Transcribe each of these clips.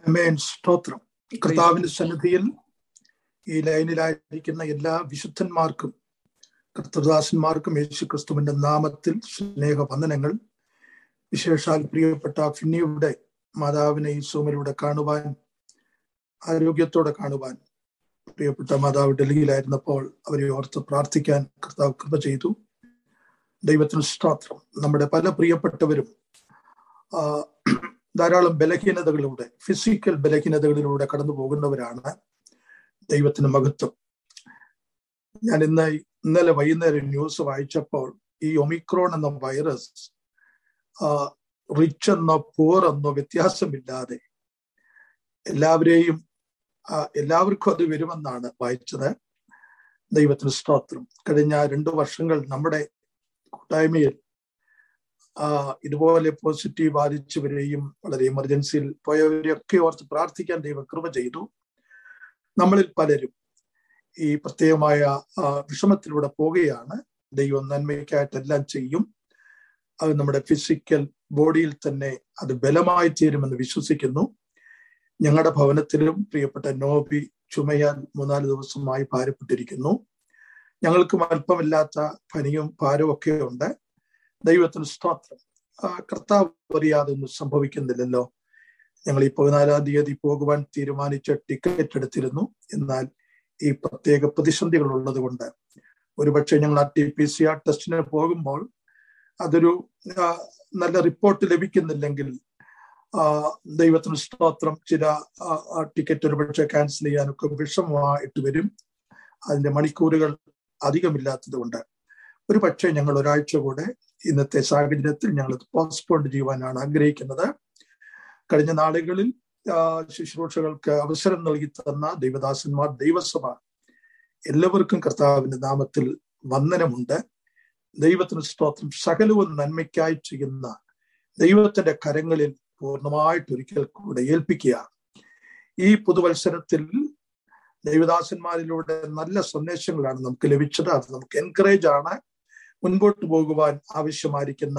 അമേൻ സ്തോത്രം കർത്താവിന്റെ സന്നിധിയിൽ ഈ ലൈനിലായിരിക്കുന്ന എല്ലാ വിശുദ്ധന്മാർക്കും കർത്തദാസന്മാർക്കും യേശു ക്രിസ്തുവിന്റെ നാമത്തിൽ സ്നേഹവന്ദനങ്ങൾ വിശേഷാൽ പ്രിയപ്പെട്ട ഫിന്നിയുടെ മാതാവിനെ ഈ സൂമിലൂടെ കാണുവാൻ ആരോഗ്യത്തോടെ കാണുവാൻ പ്രിയപ്പെട്ട മാതാവ് ഡൽഹിയിലായിരുന്നപ്പോൾ അവരെ ഓർത്ത് പ്രാർത്ഥിക്കാൻ കർത്താവ് കൃപ ചെയ്തു ദൈവത്തിന് സ്തോത്രം നമ്മുടെ പല പ്രിയപ്പെട്ടവരും ധാരാളം ബലഹീനതകളിലൂടെ ഫിസിക്കൽ ബലഹീനതകളിലൂടെ കടന്നു പോകുന്നവരാണ് ദൈവത്തിന് മഹത്വം ഞാൻ ഇന്ന് ഇന്നലെ വൈകുന്നേരം ന്യൂസ് വായിച്ചപ്പോൾ ഈ ഒമിക്രോൺ എന്ന വൈറസ് റിച്ച് എന്നോ പൂർ എന്നോ വ്യത്യാസമില്ലാതെ എല്ലാവരെയും എല്ലാവർക്കും അത് വരുമെന്നാണ് വായിച്ചത് ദൈവത്തിന് സ്തോത്രം കഴിഞ്ഞ രണ്ടു വർഷങ്ങൾ നമ്മുടെ കൂട്ടായ്മയിൽ ഇതുപോലെ പോസിറ്റീവ് ബാധിച്ചവരെയും വളരെ എമർജൻസിയിൽ പോയവരെയൊക്കെ ഓർത്ത് പ്രാർത്ഥിക്കാൻ ദൈവം കൃപ ചെയ്തു നമ്മളിൽ പലരും ഈ പ്രത്യേകമായ വിഷമത്തിലൂടെ പോവുകയാണ് ദൈവം നന്മയ്ക്കായിട്ടെല്ലാം ചെയ്യും അത് നമ്മുടെ ഫിസിക്കൽ ബോഡിയിൽ തന്നെ അത് ബലമായി തീരുമെന്ന് വിശ്വസിക്കുന്നു ഞങ്ങളുടെ ഭവനത്തിലും പ്രിയപ്പെട്ട നോബി ചുമയാൻ മൂന്നാല് ദിവസമായി ഭാരപ്പെട്ടിരിക്കുന്നു ഞങ്ങൾക്കും അല്പമില്ലാത്ത പനിയും ഭാരവും ഒക്കെ ഉണ്ട് ദൈവത്തിന് സ്തോത്രം കർത്താവ് അറിയാതെ ഒന്നും സംഭവിക്കുന്നില്ലല്ലോ ഞങ്ങൾ ഈ പതിനാലാം തീയതി പോകുവാൻ തീരുമാനിച്ച ടിക്കറ്റ് എടുത്തിരുന്നു എന്നാൽ ഈ പ്രത്യേക പ്രതിസന്ധികൾ ഉള്ളത് കൊണ്ട് ഒരുപക്ഷെ ഞങ്ങൾ ആ ടി പി സി ആർ ടെസ്റ്റിന് പോകുമ്പോൾ അതൊരു നല്ല റിപ്പോർട്ട് ലഭിക്കുന്നില്ലെങ്കിൽ ദൈവത്തിന് സ്തോത്രം ചില ടിക്കറ്റ് ഒരുപക്ഷെ ക്യാൻസൽ ചെയ്യാനൊക്കെ വിഷമമായിട്ട് വരും അതിന്റെ മണിക്കൂറുകൾ അധികമില്ലാത്തത് കൊണ്ട് ഒരു പക്ഷേ ഞങ്ങൾ ഒരാഴ്ച കൂടെ ഇന്നത്തെ സാഹചര്യത്തിൽ ഞങ്ങൾ പോസ്റ്റ്പോൺ ചെയ്യുവാനാണ് ആഗ്രഹിക്കുന്നത് കഴിഞ്ഞ നാളുകളിൽ ശുശ്രൂഷകൾക്ക് അവസരം നൽകി തന്ന ദൈവദാസന്മാർ ദൈവസഭ എല്ലാവർക്കും കർത്താവിന്റെ നാമത്തിൽ വന്ദനമുണ്ട് ദൈവത്തിന് സ്തോത്രം സകലവും നന്മയ്ക്കായി ചെയ്യുന്ന ദൈവത്തിന്റെ കരങ്ങളിൽ പൂർണ്ണമായിട്ട് ഒരിക്കൽ കൂടെ ഏൽപ്പിക്കുക ഈ പുതുവത്സരത്തിൽ ദൈവദാസന്മാരിലൂടെ നല്ല സന്ദേശങ്ങളാണ് നമുക്ക് ലഭിച്ചത് അത് നമുക്ക് എൻകറേജ് ആണ് മുൻപോട്ട് പോകുവാൻ ആവശ്യമായിരിക്കുന്ന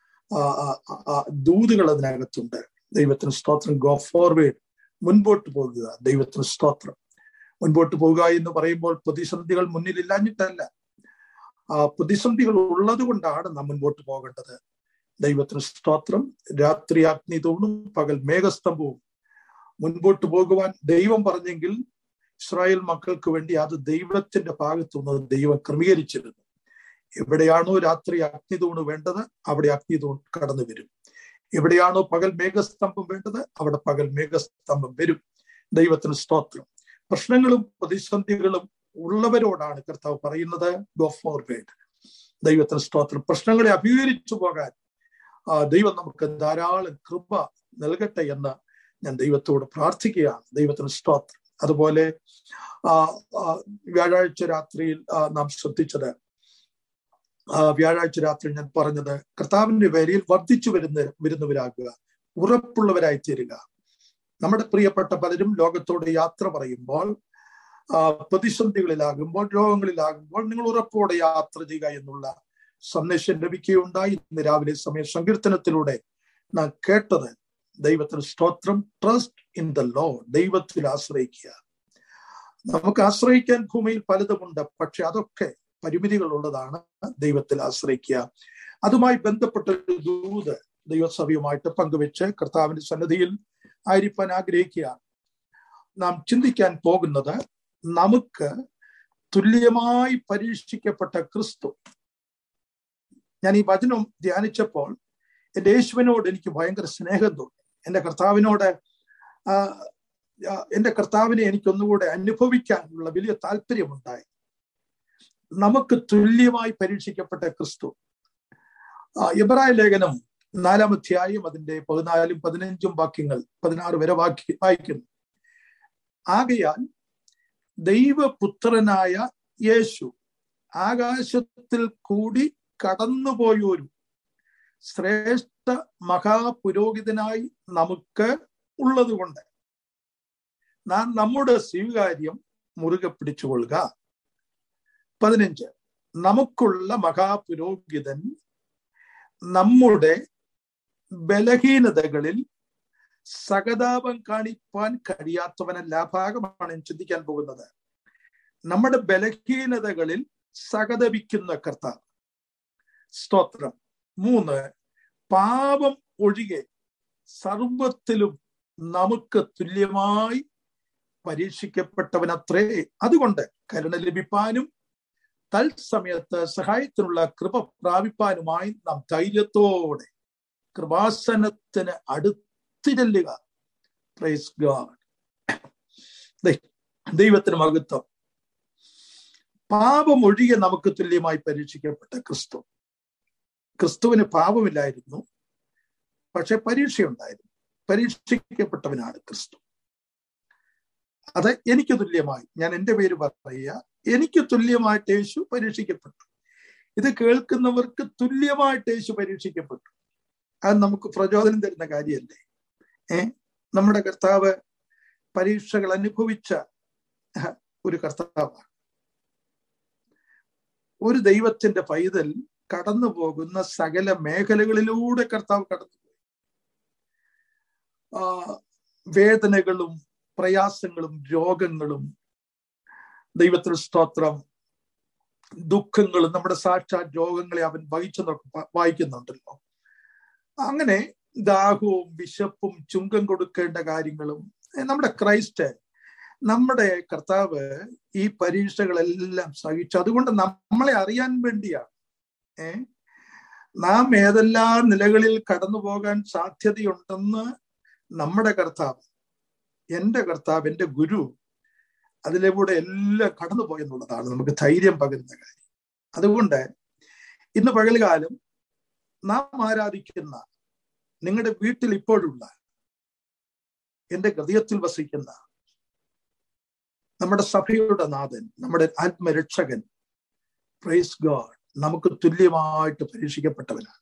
ദൂതുകൾ അതിനകത്തുണ്ട് ദൈവത്തിന് സ്തോത്രം ഗോ ഫോർവേഡ് മുൻപോട്ട് പോകുക ദൈവത്തിന് സ്തോത്രം മുൻപോട്ട് പോകുക എന്ന് പറയുമ്പോൾ പ്രതിസന്ധികൾ മുന്നിലില്ലാഞ്ഞിട്ടല്ല ആ പ്രതിസന്ധികൾ ഉള്ളത് കൊണ്ടാണ് നാം മുൻപോട്ട് പോകേണ്ടത് ദൈവത്തിന് സ്തോത്രം രാത്രി അഗ്നി തൂണും പകൽ മേഘസ്തംഭവും മുൻപോട്ട് പോകുവാൻ ദൈവം പറഞ്ഞെങ്കിൽ ഇസ്രായേൽ മക്കൾക്ക് വേണ്ടി അത് ദൈവത്തിന്റെ ഭാഗത്തുനിന്ന് ദൈവം ക്രമീകരിച്ചിരുന്നു എവിടെയാണോ രാത്രി അഗ്നിതൂണ് വേണ്ടത് അവിടെ അഗ്നിതൂൺ കടന്നു വരും എവിടെയാണോ പകൽ മേഘസ്തംഭം വേണ്ടത് അവിടെ പകൽ മേഘസ്തംഭം വരും ദൈവത്തിന് സ്തോത്രം പ്രശ്നങ്ങളും പ്രതിസന്ധികളും ഉള്ളവരോടാണ് കർത്താവ് പറയുന്നത് ഗോ ഫോർവേഡ് ദൈവത്തിന് സ്തോത്രം പ്രശ്നങ്ങളെ അഭിമുഖീകരിച്ചു പോകാൻ ദൈവം നമുക്ക് ധാരാളം കൃപ നൽകട്ടെ എന്ന് ഞാൻ ദൈവത്തോട് പ്രാർത്ഥിക്കുകയാണ് ദൈവത്തിന് സ്തോത്രം അതുപോലെ വ്യാഴാഴ്ച രാത്രിയിൽ നാം ശ്രദ്ധിച്ചത് വ്യാഴാഴ്ച രാത്രി ഞാൻ പറഞ്ഞത് കർത്താവിന്റെ പേരിൽ വർദ്ധിച്ചു വരുന്ന വരുന്നവരാകുക ഉറപ്പുള്ളവരായി തീരുക നമ്മുടെ പ്രിയപ്പെട്ട പലരും ലോകത്തോട് യാത്ര പറയുമ്പോൾ പ്രതിസന്ധികളിലാകുമ്പോൾ രോഗങ്ങളിലാകുമ്പോൾ നിങ്ങൾ ഉറപ്പോടെ യാത്ര ചെയ്യുക എന്നുള്ള സന്ദേശം ലഭിക്കുകയുണ്ടായി ഇന്ന് രാവിലെ സമയ സങ്കീർത്തനത്തിലൂടെ നാം കേട്ടത് ദൈവത്തിന് സ്തോത്രം ട്രസ്റ്റ് ഇൻ ദ ലോ ദൈവത്തിൽ ആശ്രയിക്കുക നമുക്ക് ആശ്രയിക്കാൻ ഭൂമിയിൽ പലതുമുണ്ട് പക്ഷെ അതൊക്കെ പരിമിതികൾ ഉള്ളതാണ് ദൈവത്തിൽ ആശ്രയിക്കുക അതുമായി ബന്ധപ്പെട്ട ഒരു ദൂത് ദൈവസഭയുമായിട്ട് പങ്കുവെച്ച് കർത്താവിന്റെ സന്നദ്ധിയിൽ ആയിരിക്കാൻ ആഗ്രഹിക്കുക നാം ചിന്തിക്കാൻ പോകുന്നത് നമുക്ക് തുല്യമായി പരീക്ഷിക്കപ്പെട്ട ക്രിസ്തു ഞാൻ ഈ വചനം ധ്യാനിച്ചപ്പോൾ എൻ്റെ യേശുവിനോട് എനിക്ക് ഭയങ്കര സ്നേഹം തോന്നി എൻ്റെ കർത്താവിനോട് എൻ്റെ കർത്താവിനെ എനിക്കൊന്നുകൂടെ അനുഭവിക്കാനുള്ള വലിയ താല്പര്യമുണ്ടായി നമുക്ക് തുല്യമായി പരീക്ഷിക്കപ്പെട്ട ക്രിസ്തു ഇബ്രായ ലേഖനം നാലാം അധ്യായം അതിന്റെ പതിനാലും പതിനഞ്ചും വാക്യങ്ങൾ പതിനാറ് വരെ വാക്യ വായിക്കുന്നു ആകയാൽ ദൈവപുത്രനായ യേശു ആകാശത്തിൽ കൂടി കടന്നുപോയൊരു ശ്രേഷ്ഠ മഹാപുരോഹിതനായി നമുക്ക് ഉള്ളതുകൊണ്ട് നാം നമ്മുടെ സ്വീകാര്യം മുറുകെ പിടിച്ചുകൊള്ളുക പതിനഞ്ച് നമുക്കുള്ള മഹാപുരോഹിതൻ നമ്മുടെ ബലഹീനതകളിൽ സഹതാപം കാണിപ്പാൻ കഴിയാത്തവനല്ല ആ ഭാഗമാണ് ഞാൻ ചിന്തിക്കാൻ പോകുന്നത് നമ്മുടെ ബലഹീനതകളിൽ സഹതപിക്കുന്ന കർത്താവ് സ്തോത്രം മൂന്ന് പാപം ഒഴികെ സർവത്തിലും നമുക്ക് തുല്യമായി പരീക്ഷിക്കപ്പെട്ടവനത്രേ അതുകൊണ്ട് കരുണ ലഭിപ്പാനും തൽസമയത്ത് സഹായത്തിനുള്ള കൃപ പ്രാപിപ്പാനുമായി നാം ധൈര്യത്തോടെ കൃപാസനത്തിന് അടുത്തിരല്ലുക പ്രൈസ് ഗാഡ് ദൈവത്തിന് മഹത്വം പാപം ഒഴികെ നമുക്ക് തുല്യമായി പരീക്ഷിക്കപ്പെട്ട ക്രിസ്തു ക്രിസ്തുവിന് പാപമില്ലായിരുന്നു പക്ഷെ പരീക്ഷയുണ്ടായിരുന്നു പരീക്ഷിക്കപ്പെട്ടവനാണ് ക്രിസ്തു അത് എനിക്ക് തുല്യമായി ഞാൻ എൻ്റെ പേര് പറയുക എനിക്ക് തുല്യമായിട്ട് യേശു പരീക്ഷിക്കപ്പെട്ടു ഇത് കേൾക്കുന്നവർക്ക് തുല്യമായിട്ട് യേശു പരീക്ഷിക്കപ്പെട്ടു അത് നമുക്ക് പ്രചോദനം തരുന്ന കാര്യമല്ലേ ഏ നമ്മുടെ കർത്താവ് പരീക്ഷകൾ അനുഭവിച്ച ഒരു കർത്താവാണ് ഒരു ദൈവത്തിന്റെ പൈതൽ കടന്നു പോകുന്ന സകല മേഖലകളിലൂടെ കർത്താവ് കടന്നുപോയി ആ വേദനകളും പ്രയാസങ്ങളും രോഗങ്ങളും ദൈവത്തിന് സ്തോത്രം ദുഃഖങ്ങളും നമ്മുടെ സാക്ഷാത് രോഗങ്ങളെ അവൻ വഹിച്ചു വായിക്കുന്നുണ്ടല്ലോ അങ്ങനെ ദാഹവും വിശപ്പും ചുങ്കം കൊടുക്കേണ്ട കാര്യങ്ങളും നമ്മുടെ ക്രൈസ്റ്റ് നമ്മുടെ കർത്താവ് ഈ പരീക്ഷകളെല്ലാം സഹിച്ചു അതുകൊണ്ട് നമ്മളെ അറിയാൻ വേണ്ടിയാണ് ഏ നാം ഏതെല്ലാം നിലകളിൽ കടന്നു പോകാൻ സാധ്യതയുണ്ടെന്ന് നമ്മുടെ കർത്താവ് എൻ്റെ കർത്താവ് എൻ്റെ ഗുരു അതിലൂടെ എല്ലാം കടന്നു പോയെന്നുള്ളതാണ് നമുക്ക് ധൈര്യം പകരുന്ന കാര്യം അതുകൊണ്ട് ഇന്ന് പകൽകാലം നാം ആരാധിക്കുന്ന നിങ്ങളുടെ വീട്ടിൽ ഇപ്പോഴുള്ള എൻ്റെ ഹൃദയത്തിൽ വസിക്കുന്ന നമ്മുടെ സഭയുടെ നാഥൻ നമ്മുടെ ആത്മരക്ഷകൻ പ്രൈസ് ഗോഡ് നമുക്ക് തുല്യമായിട്ട് പരീക്ഷിക്കപ്പെട്ടവനാണ്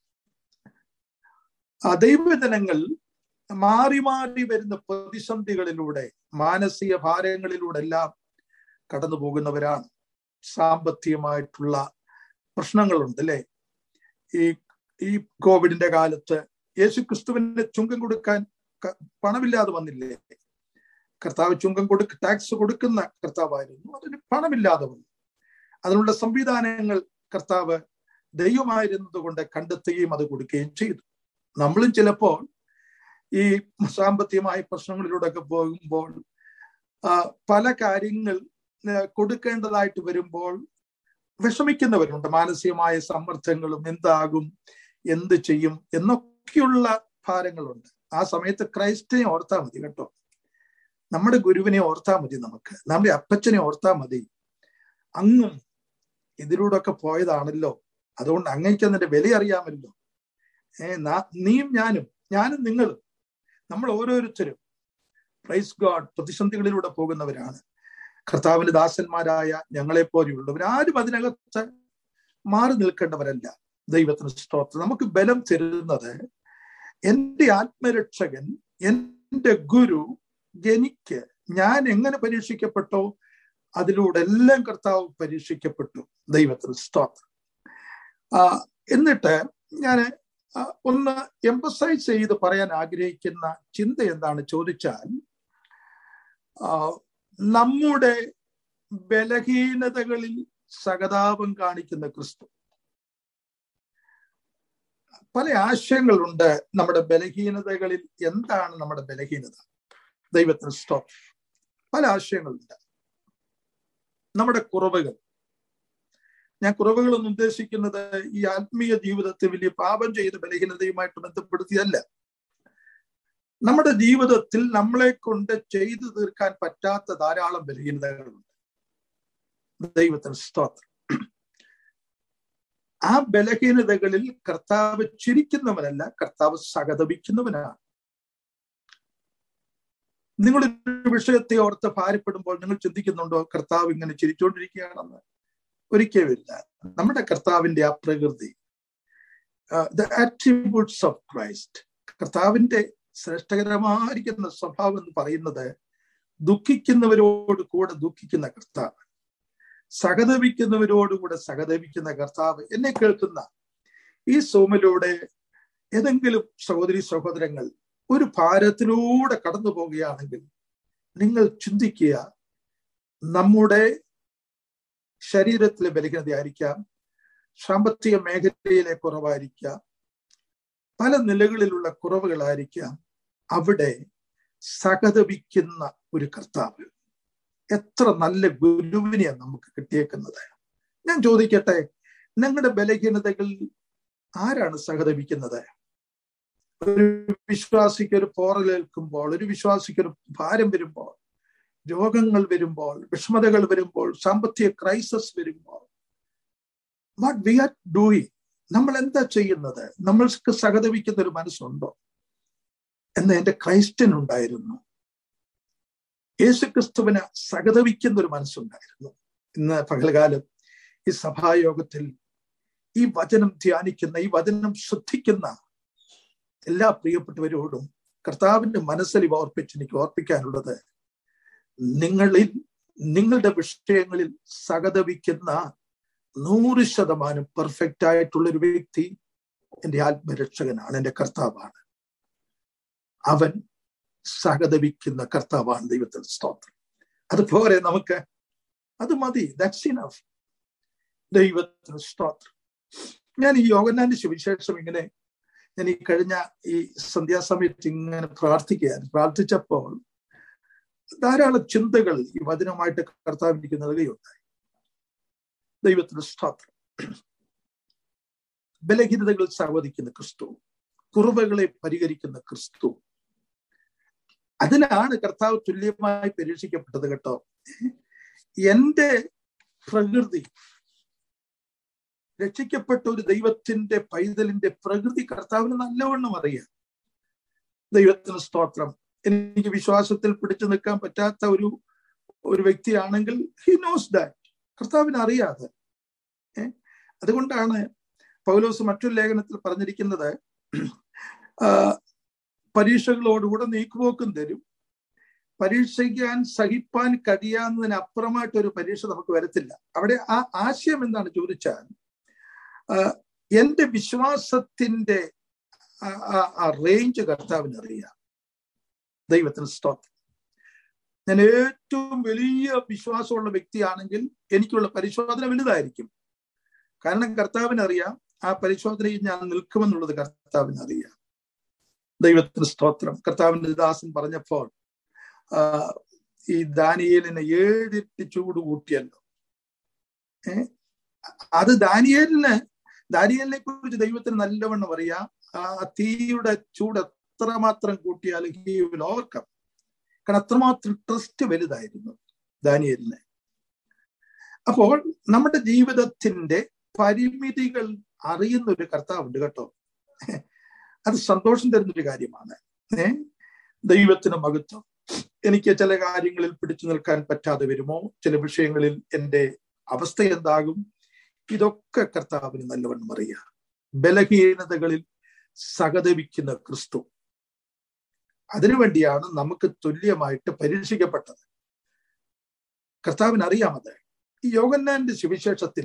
ആ ദൈവജനങ്ങൾ മാറി മാറി വരുന്ന പ്രതിസന്ധികളിലൂടെ മാനസിക ഭാരങ്ങളിലൂടെ എല്ലാം കടന്നു പോകുന്നവരാണ് സാമ്പത്തികമായിട്ടുള്ള പ്രശ്നങ്ങളുണ്ട് അല്ലെ ഈ ഈ കോവിഡിന്റെ കാലത്ത് യേശു ക്രിസ്തുവിന് ചുങ്കം കൊടുക്കാൻ പണമില്ലാതെ വന്നില്ലേ കർത്താവ് ചുങ്കം കൊടുക്ക ടാക്സ് കൊടുക്കുന്ന കർത്താവായിരുന്നു അതിന് പണമില്ലാതെ വന്നു അതിനുള്ള സംവിധാനങ്ങൾ കർത്താവ് ദൈവമായിരുന്നത് കൊണ്ട് കണ്ടെത്തുകയും അത് കൊടുക്കുകയും ചെയ്തു നമ്മളും ചിലപ്പോൾ ഈ സാമ്പത്തികമായ പ്രശ്നങ്ങളിലൂടെ ഒക്കെ പോകുമ്പോൾ പല കാര്യങ്ങൾ കൊടുക്കേണ്ടതായിട്ട് വരുമ്പോൾ വിഷമിക്കുന്നവരുണ്ട് മാനസികമായ സമ്മർദ്ദങ്ങളും എന്താകും എന്ത് ചെയ്യും എന്നൊക്കെയുള്ള ഭാരങ്ങളുണ്ട് ആ സമയത്ത് ക്രൈസ്റ്റിനെ ഓർത്താൽ മതി കേട്ടോ നമ്മുടെ ഗുരുവിനെ ഓർത്താൽ മതി നമുക്ക് നമ്മുടെ അപ്പച്ചനെ ഓർത്താൽ മതി അങ്ങും ഇതിലൂടെ ഒക്കെ പോയതാണല്ലോ അതുകൊണ്ട് അങ്ങേക്ക് അതിന്റെ വില അറിയാമല്ലോ ഏ നീയും ഞാനും ഞാനും നിങ്ങളും നമ്മൾ ഓരോരുത്തരും പ്രൈസ് ഗോഡ് പ്രതിസന്ധികളിലൂടെ പോകുന്നവരാണ് കർത്താവിന്റെ ദാസന്മാരായ ഞങ്ങളെ പോലെയുള്ളവർ ആരും അതിനകത്ത് മാറി നിൽക്കേണ്ടവരല്ല ദൈവത്തിന് സ്തോത്രം നമുക്ക് ബലം തരുന്നത് എൻ്റെ ആത്മരക്ഷകൻ എൻ്റെ ഗുരു എനിക്ക് ഞാൻ എങ്ങനെ പരീക്ഷിക്കപ്പെട്ടോ അതിലൂടെ എല്ലാം കർത്താവ് പരീക്ഷിക്കപ്പെട്ടു ദൈവത്തിന് സ്തോത്രം ആ എന്നിട്ട് ഞാൻ ഒന്ന് എംബസൈസ് ചെയ്ത് പറയാൻ ആഗ്രഹിക്കുന്ന ചിന്ത എന്താണ് ചോദിച്ചാൽ നമ്മുടെ ബലഹീനതകളിൽ സഹതാപം കാണിക്കുന്ന ക്രിസ്തു പല ആശയങ്ങളുണ്ട് നമ്മുടെ ബലഹീനതകളിൽ എന്താണ് നമ്മുടെ ബലഹീനത ദൈവത്തിന് സ്റ്റോപ്പ് പല ആശയങ്ങളുണ്ട് നമ്മുടെ കുറവുകൾ ഞാൻ കുറവുകളൊന്നും ഉദ്ദേശിക്കുന്നത് ഈ ആത്മീയ ജീവിതത്തിൽ വലിയ പാപം ചെയ്ത ബലഹീനതയുമായിട്ട് ബന്ധപ്പെടുത്തിയല്ല നമ്മുടെ ജീവിതത്തിൽ നമ്മളെ കൊണ്ട് ചെയ്തു തീർക്കാൻ പറ്റാത്ത ധാരാളം ബലഹീനതകളുണ്ട് ദൈവത്തിന് സ്തോത്രം ആ ബലഹീനതകളിൽ കർത്താവ് ചിരിക്കുന്നവനല്ല കർത്താവ് സഹതപിക്കുന്നവനാണ് നിങ്ങളൊരു വിഷയത്തെ ഓർത്ത് ഭാരപ്പെടുമ്പോൾ നിങ്ങൾ ചിന്തിക്കുന്നുണ്ടോ കർത്താവ് ഇങ്ങനെ ചിരിച്ചുകൊണ്ടിരിക്കുകയാണെന്ന് ഒരിക്കലുമില്ല നമ്മുടെ കർത്താവിന്റെ ആ പ്രകൃതി ദ ആട്രിബ്യൂട്ട്സ് ഓഫ് ക്രൈസ്റ്റ് കർത്താവിന്റെ ശ്രേഷ്ഠകരമായിരിക്കുന്ന സ്വഭാവം എന്ന് പറയുന്നത് ദുഃഖിക്കുന്നവരോട് കൂടെ ദുഃഖിക്കുന്ന കർത്താവ് സഹതപിക്കുന്നവരോടുകൂടെ സഹതപിക്കുന്ന കർത്താവ് എന്നെ കേൾക്കുന്ന ഈ സോമിലൂടെ ഏതെങ്കിലും സഹോദരി സഹോദരങ്ങൾ ഒരു ഭാരത്തിലൂടെ കടന്നു പോവുകയാണെങ്കിൽ നിങ്ങൾ ചിന്തിക്കുക നമ്മുടെ ശരീരത്തിലെ ബലഹീനതയായിരിക്കാം സാമ്പത്തിക മേഖലയിലെ കുറവായിരിക്കാം പല നിലകളിലുള്ള കുറവുകളായിരിക്കാം അവിടെ സഹതപിക്കുന്ന ഒരു കർത്താവ് എത്ര നല്ല ഗുരുവിനെയാണ് നമുക്ക് കിട്ടിയേക്കുന്നത് ഞാൻ ചോദിക്കട്ടെ നിങ്ങളുടെ ബലഹീനതകൾ ആരാണ് സഹതപിക്കുന്നത് ഒരു വിശ്വാസിക്ക് ഒരു പോറലേൽക്കുമ്പോൾ ഒരു വിശ്വാസിക്ക് ഒരു ഭാരം വരുമ്പോൾ രോഗങ്ങൾ വരുമ്പോൾ വിഷമതകൾ വരുമ്പോൾ സാമ്പത്തിക ക്രൈസിസ് വരുമ്പോൾ വാട്ട് വി ആർ ഡൂയിങ് നമ്മൾ എന്താ ചെയ്യുന്നത് നമ്മൾക്ക് സഹതപിക്കുന്ന ഒരു മനസ്സുണ്ടോ എന്ന് എന്റെ ക്രൈസ്ത്യൻ ഉണ്ടായിരുന്നു യേശുക്രിസ്തുവിന് സഹതപിക്കുന്ന ഒരു മനസ്സുണ്ടായിരുന്നു ഇന്ന് പകൽകാലം ഈ സഭായോഗത്തിൽ ഈ വചനം ധ്യാനിക്കുന്ന ഈ വചനം ശ്രദ്ധിക്കുന്ന എല്ലാ പ്രിയപ്പെട്ടവരോടും കർത്താവിന്റെ മനസ്സിൽ ഇവ ഓർപ്പിച്ച് എനിക്ക് ഓർപ്പിക്കാനുള്ളത് നിങ്ങളിൽ നിങ്ങളുടെ വിഷയങ്ങളിൽ സഹതപിക്കുന്ന നൂറ് ശതമാനം പെർഫെക്റ്റ് ആയിട്ടുള്ള ഒരു വ്യക്തി എന്റെ ആത്മരക്ഷകനാണ് എന്റെ കർത്താവാണ് അവൻ സഹതപിക്കുന്ന കർത്താവാണ് ദൈവത്തിന് സ്തോത്രം അതുപോലെ നമുക്ക് അത് മതി ദാറ്റ്സ് ഇനഫ് ദൈവത്തിന് സ്തോത്രം ഞാൻ ഈ യോഗനാന്റെ സുവിശേഷം ഇങ്ങനെ ഞാൻ ഈ കഴിഞ്ഞ ഈ സന്ധ്യാസമയത്ത് ഇങ്ങനെ പ്രാർത്ഥിക്കുകയായിരുന്നു പ്രാർത്ഥിച്ചപ്പോൾ ധാരാളം ചിന്തകൾ ഈ വചനമായിട്ട് കർത്താവ് എനിക്ക് നൽകുകയുണ്ടായി ദൈവത്തിന് സ്തോത്രം ബലഹീനതകൾ സഹവദിക്കുന്ന ക്രിസ്തു കുറവുകളെ പരിഹരിക്കുന്ന ക്രിസ്തു അതിനാണ് കർത്താവ് തുല്യമായി പരീക്ഷിക്കപ്പെട്ടത് കേട്ടോ എന്റെ പ്രകൃതി രക്ഷിക്കപ്പെട്ട ഒരു ദൈവത്തിന്റെ പൈതലിന്റെ പ്രകൃതി കർത്താവിന് നല്ലവണ്ണം അറിയാം ദൈവത്തിന് സ്തോത്രം എനിക്ക് വിശ്വാസത്തിൽ പിടിച്ചു നിൽക്കാൻ പറ്റാത്ത ഒരു ഒരു വ്യക്തിയാണെങ്കിൽ ഹി നോസ് ദാറ്റ് കർത്താവിന് അറിയാതെ ഏഹ് അതുകൊണ്ടാണ് പൗലോസ് മറ്റൊരു ലേഖനത്തിൽ പറഞ്ഞിരിക്കുന്നത് പരീക്ഷകളോടുകൂടെ നീക്കുപോക്കും തരും പരീക്ഷിക്കാൻ സഹിപ്പാൻ കഴിയാവുന്നതിനപ്പുറമായിട്ട് ഒരു പരീക്ഷ നമുക്ക് വരത്തില്ല അവിടെ ആ ആശയം എന്താണ് ചോദിച്ചാൽ എന്റെ വിശ്വാസത്തിന്റെ ആ റേഞ്ച് കർത്താവിന് അറിയാം ദൈവത്തിന് സ്തോത്രം ഞാൻ ഏറ്റവും വലിയ വിശ്വാസമുള്ള വ്യക്തിയാണെങ്കിൽ എനിക്കുള്ള പരിശോധന വലുതായിരിക്കും കാരണം കർത്താവിന് അറിയാം ആ പരിശോധനയിൽ ഞാൻ നിൽക്കുമെന്നുള്ളത് കർത്താവിന് അറിയാം ദൈവത്തിന് സ്തോത്രം കർത്താവിന്റെ ദാസൻ പറഞ്ഞപ്പോൾ ഈ ദാനിയേലിനെ ഏഴിട്ട് ചൂട് കൂട്ടിയല്ലോ ഏ അത് ദാനിയേലിന് ദാനിയേലിനെ കുറിച്ച് ദൈവത്തിന് നല്ലവണ്ണം അറിയാം ആ തീയുടെ ചൂട് എത്രമാത്രം കൂട്ടിയാലും ഹി വിൽ ഓവർകം കാരണം അത്രമാത്രം ട്രസ്റ്റ് വലുതായിരുന്നു ദാനിയലിന് അപ്പോൾ നമ്മുടെ ജീവിതത്തിന്റെ പരിമിതികൾ അറിയുന്ന ഒരു കർത്താവുണ്ട് കേട്ടോ അത് സന്തോഷം തരുന്നൊരു കാര്യമാണ് ഏ ദൈവത്തിന് മഹത്വം എനിക്ക് ചില കാര്യങ്ങളിൽ പിടിച്ചു നിൽക്കാൻ പറ്റാതെ വരുമോ ചില വിഷയങ്ങളിൽ എൻ്റെ അവസ്ഥ എന്താകും ഇതൊക്കെ കർത്താവിന് നല്ലവണ്ണം അറിയാം ബലഹീനതകളിൽ സഹതപിക്കുന്ന ക്രിസ്തു അതിനുവേണ്ടിയാണ് നമുക്ക് തുല്യമായിട്ട് പരീക്ഷിക്കപ്പെട്ടത് കർത്താവിന് അറിയാമത് ഈ യോഗന്നാന്റെ സുവിശേഷത്തിൽ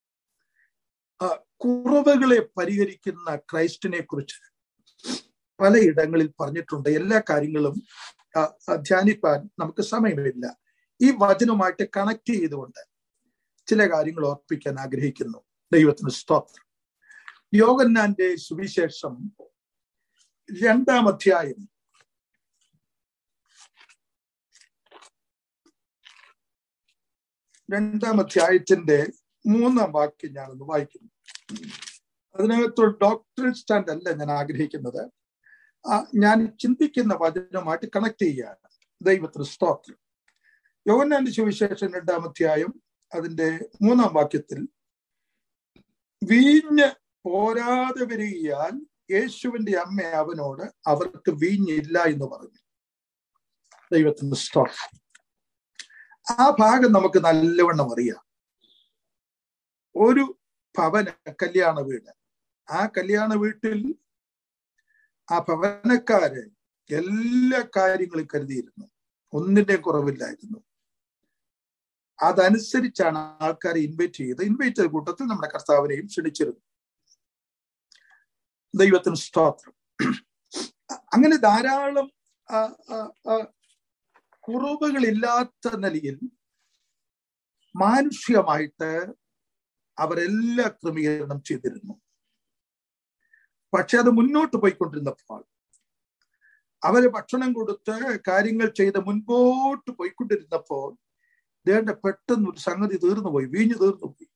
കുറവുകളെ പരിഹരിക്കുന്ന ക്രൈസ്റ്റിനെ കുറിച്ച് പലയിടങ്ങളിൽ പറഞ്ഞിട്ടുണ്ട് എല്ലാ കാര്യങ്ങളും ധ്യാനിപ്പാൻ നമുക്ക് സമയമില്ല ഈ വചനവുമായിട്ട് കണക്ട് ചെയ്തുകൊണ്ട് ചില കാര്യങ്ങൾ ഓർപ്പിക്കാൻ ആഗ്രഹിക്കുന്നു ദൈവത്തിന് സ്തോത്രം യോഗന്നാന്റെ സുവിശേഷം രണ്ടാം അധ്യായം രണ്ടാം അധ്യായത്തിന്റെ മൂന്നാം വാക്യം ഞാനൊന്ന് വായിക്കുന്നു അതിനകത്തൊരു ഡോക്ടറേറ്റ് സ്റ്റാൻഡ് അല്ല ഞാൻ ആഗ്രഹിക്കുന്നത് ഞാൻ ചിന്തിക്കുന്ന വചനമായിട്ട് കണക്ട് ചെയ്യുകയാണ് ദൈവത്തിന് സ്തോത്രം യോഹന്നാന്റെ സുവിശേഷം രണ്ടാം അധ്യായം അതിന്റെ മൂന്നാം വാക്യത്തിൽ വീഞ്ഞ് പോരാതെ വരികയാൽ യേശുവിന്റെ അമ്മ അവനോട് അവർക്ക് വീഞ്ഞില്ല എന്ന് പറഞ്ഞു ദൈവത്തിന് സ്തോത്രം ആ ഭാഗം നമുക്ക് നല്ലവണ്ണം അറിയാം ഒരു ഭവന കല്യാണ വീട് ആ കല്യാണ വീട്ടിൽ ആ ഭവനക്കാര് എല്ലാ കാര്യങ്ങളും കരുതിയിരുന്നു ഒന്നിന്റെയും കുറവില്ലായിരുന്നു അതനുസരിച്ചാണ് ആൾക്കാരെ ഇൻവൈറ്റ് ചെയ്ത് ഇൻവൈറ്റ് ചെയ്ത കൂട്ടത്തിൽ നമ്മുടെ കർത്താവിനെയും ക്ഷണിച്ചിരുന്നു ദൈവത്തിന് സ്തോത്രം അങ്ങനെ ധാരാളം കുറവുകളില്ലാത്ത നിലയിൽ മാനുഷികമായിട്ട് അവരെല്ലാ ക്രമീകരണം ചെയ്തിരുന്നു പക്ഷെ അത് മുന്നോട്ട് പോയിക്കൊണ്ടിരുന്നപ്പോൾ അവര് ഭക്ഷണം കൊടുത്ത് കാര്യങ്ങൾ ചെയ്ത് മുൻപോട്ട് പോയിക്കൊണ്ടിരുന്നപ്പോൾ ദേണ്ട പെട്ടെന്ന് ഒരു സംഗതി തീർന്നു പോയി വീഞ്ഞു തീർന്നു പോയി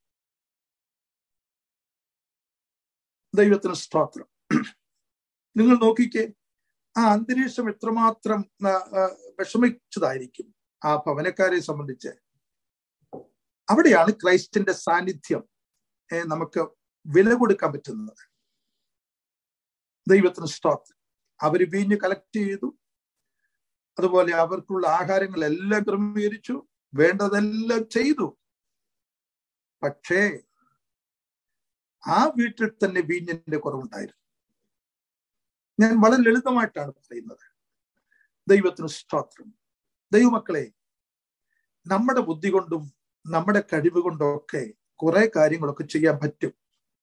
ദൈവത്തിന് സ്തോത്രം നിങ്ങൾ നോക്കിക്കേ ആ അന്തരീക്ഷം എത്രമാത്രം വിഷമിച്ചതായിരിക്കും ആ ഭവനക്കാരെ സംബന്ധിച്ച് അവിടെയാണ് ക്രൈസ്റ്റിന്റെ സാന്നിധ്യം നമുക്ക് വില കൊടുക്കാൻ പറ്റുന്നത് ദൈവത്തിന് സ്തോത്രം അവര് വീഞ്ഞ് കളക്ട് ചെയ്തു അതുപോലെ അവർക്കുള്ള ആഹാരങ്ങളെല്ലാം ക്രമീകരിച്ചു വേണ്ടതെല്ലാം ചെയ്തു പക്ഷേ ആ വീട്ടിൽ തന്നെ വീഞ്ഞിന്റെ കുറവുണ്ടായിരുന്നു ഞാൻ വളരെ ലളിതമായിട്ടാണ് പറയുന്നത് ദൈവത്തിന് സ്തോത്രം ദൈവമക്കളെ നമ്മുടെ ബുദ്ധി കൊണ്ടും നമ്മുടെ കഴിവ് കൊണ്ടും ഒക്കെ കുറെ കാര്യങ്ങളൊക്കെ ചെയ്യാൻ പറ്റും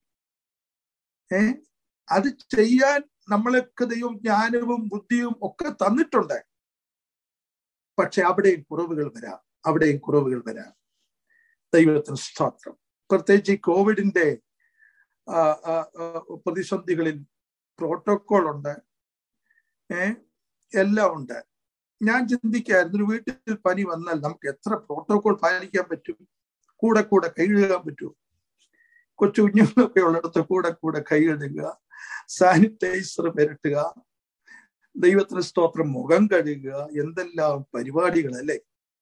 ഏ അത് ചെയ്യാൻ നമ്മളൊക്കെ ദൈവം ജ്ഞാനവും ബുദ്ധിയും ഒക്കെ തന്നിട്ടുണ്ട് പക്ഷെ അവിടെയും കുറവുകൾ വരാം അവിടെയും കുറവുകൾ വരാം ദൈവത്തിന് സ്തോത്രം പ്രത്യേകിച്ച് ഈ കോവിഡിന്റെ പ്രതിസന്ധികളിൽ പ്രോട്ടോകോൾ ഉണ്ട് ഏ എല്ലാം ഉണ്ട് ഞാൻ ചിന്തിക്കായിരുന്നു ഒരു വീട്ടിൽ പനി വന്നാൽ നമുക്ക് എത്ര പ്രോട്ടോകോൾ പാലിക്കാൻ പറ്റും കൂടെ കൂടെ കൈ കഴുകാൻ പറ്റും കൊച്ചു കുഞ്ഞുങ്ങളൊക്കെ ഉള്ളിടത്ത് കൂടെ കൂടെ കൈ കഴുകുക സാനിറ്റൈസർ പുരട്ടുക ദൈവത്തിന് സ്തോത്രം മുഖം കഴുകുക എന്തെല്ലാം പരിപാടികൾ അല്ലേ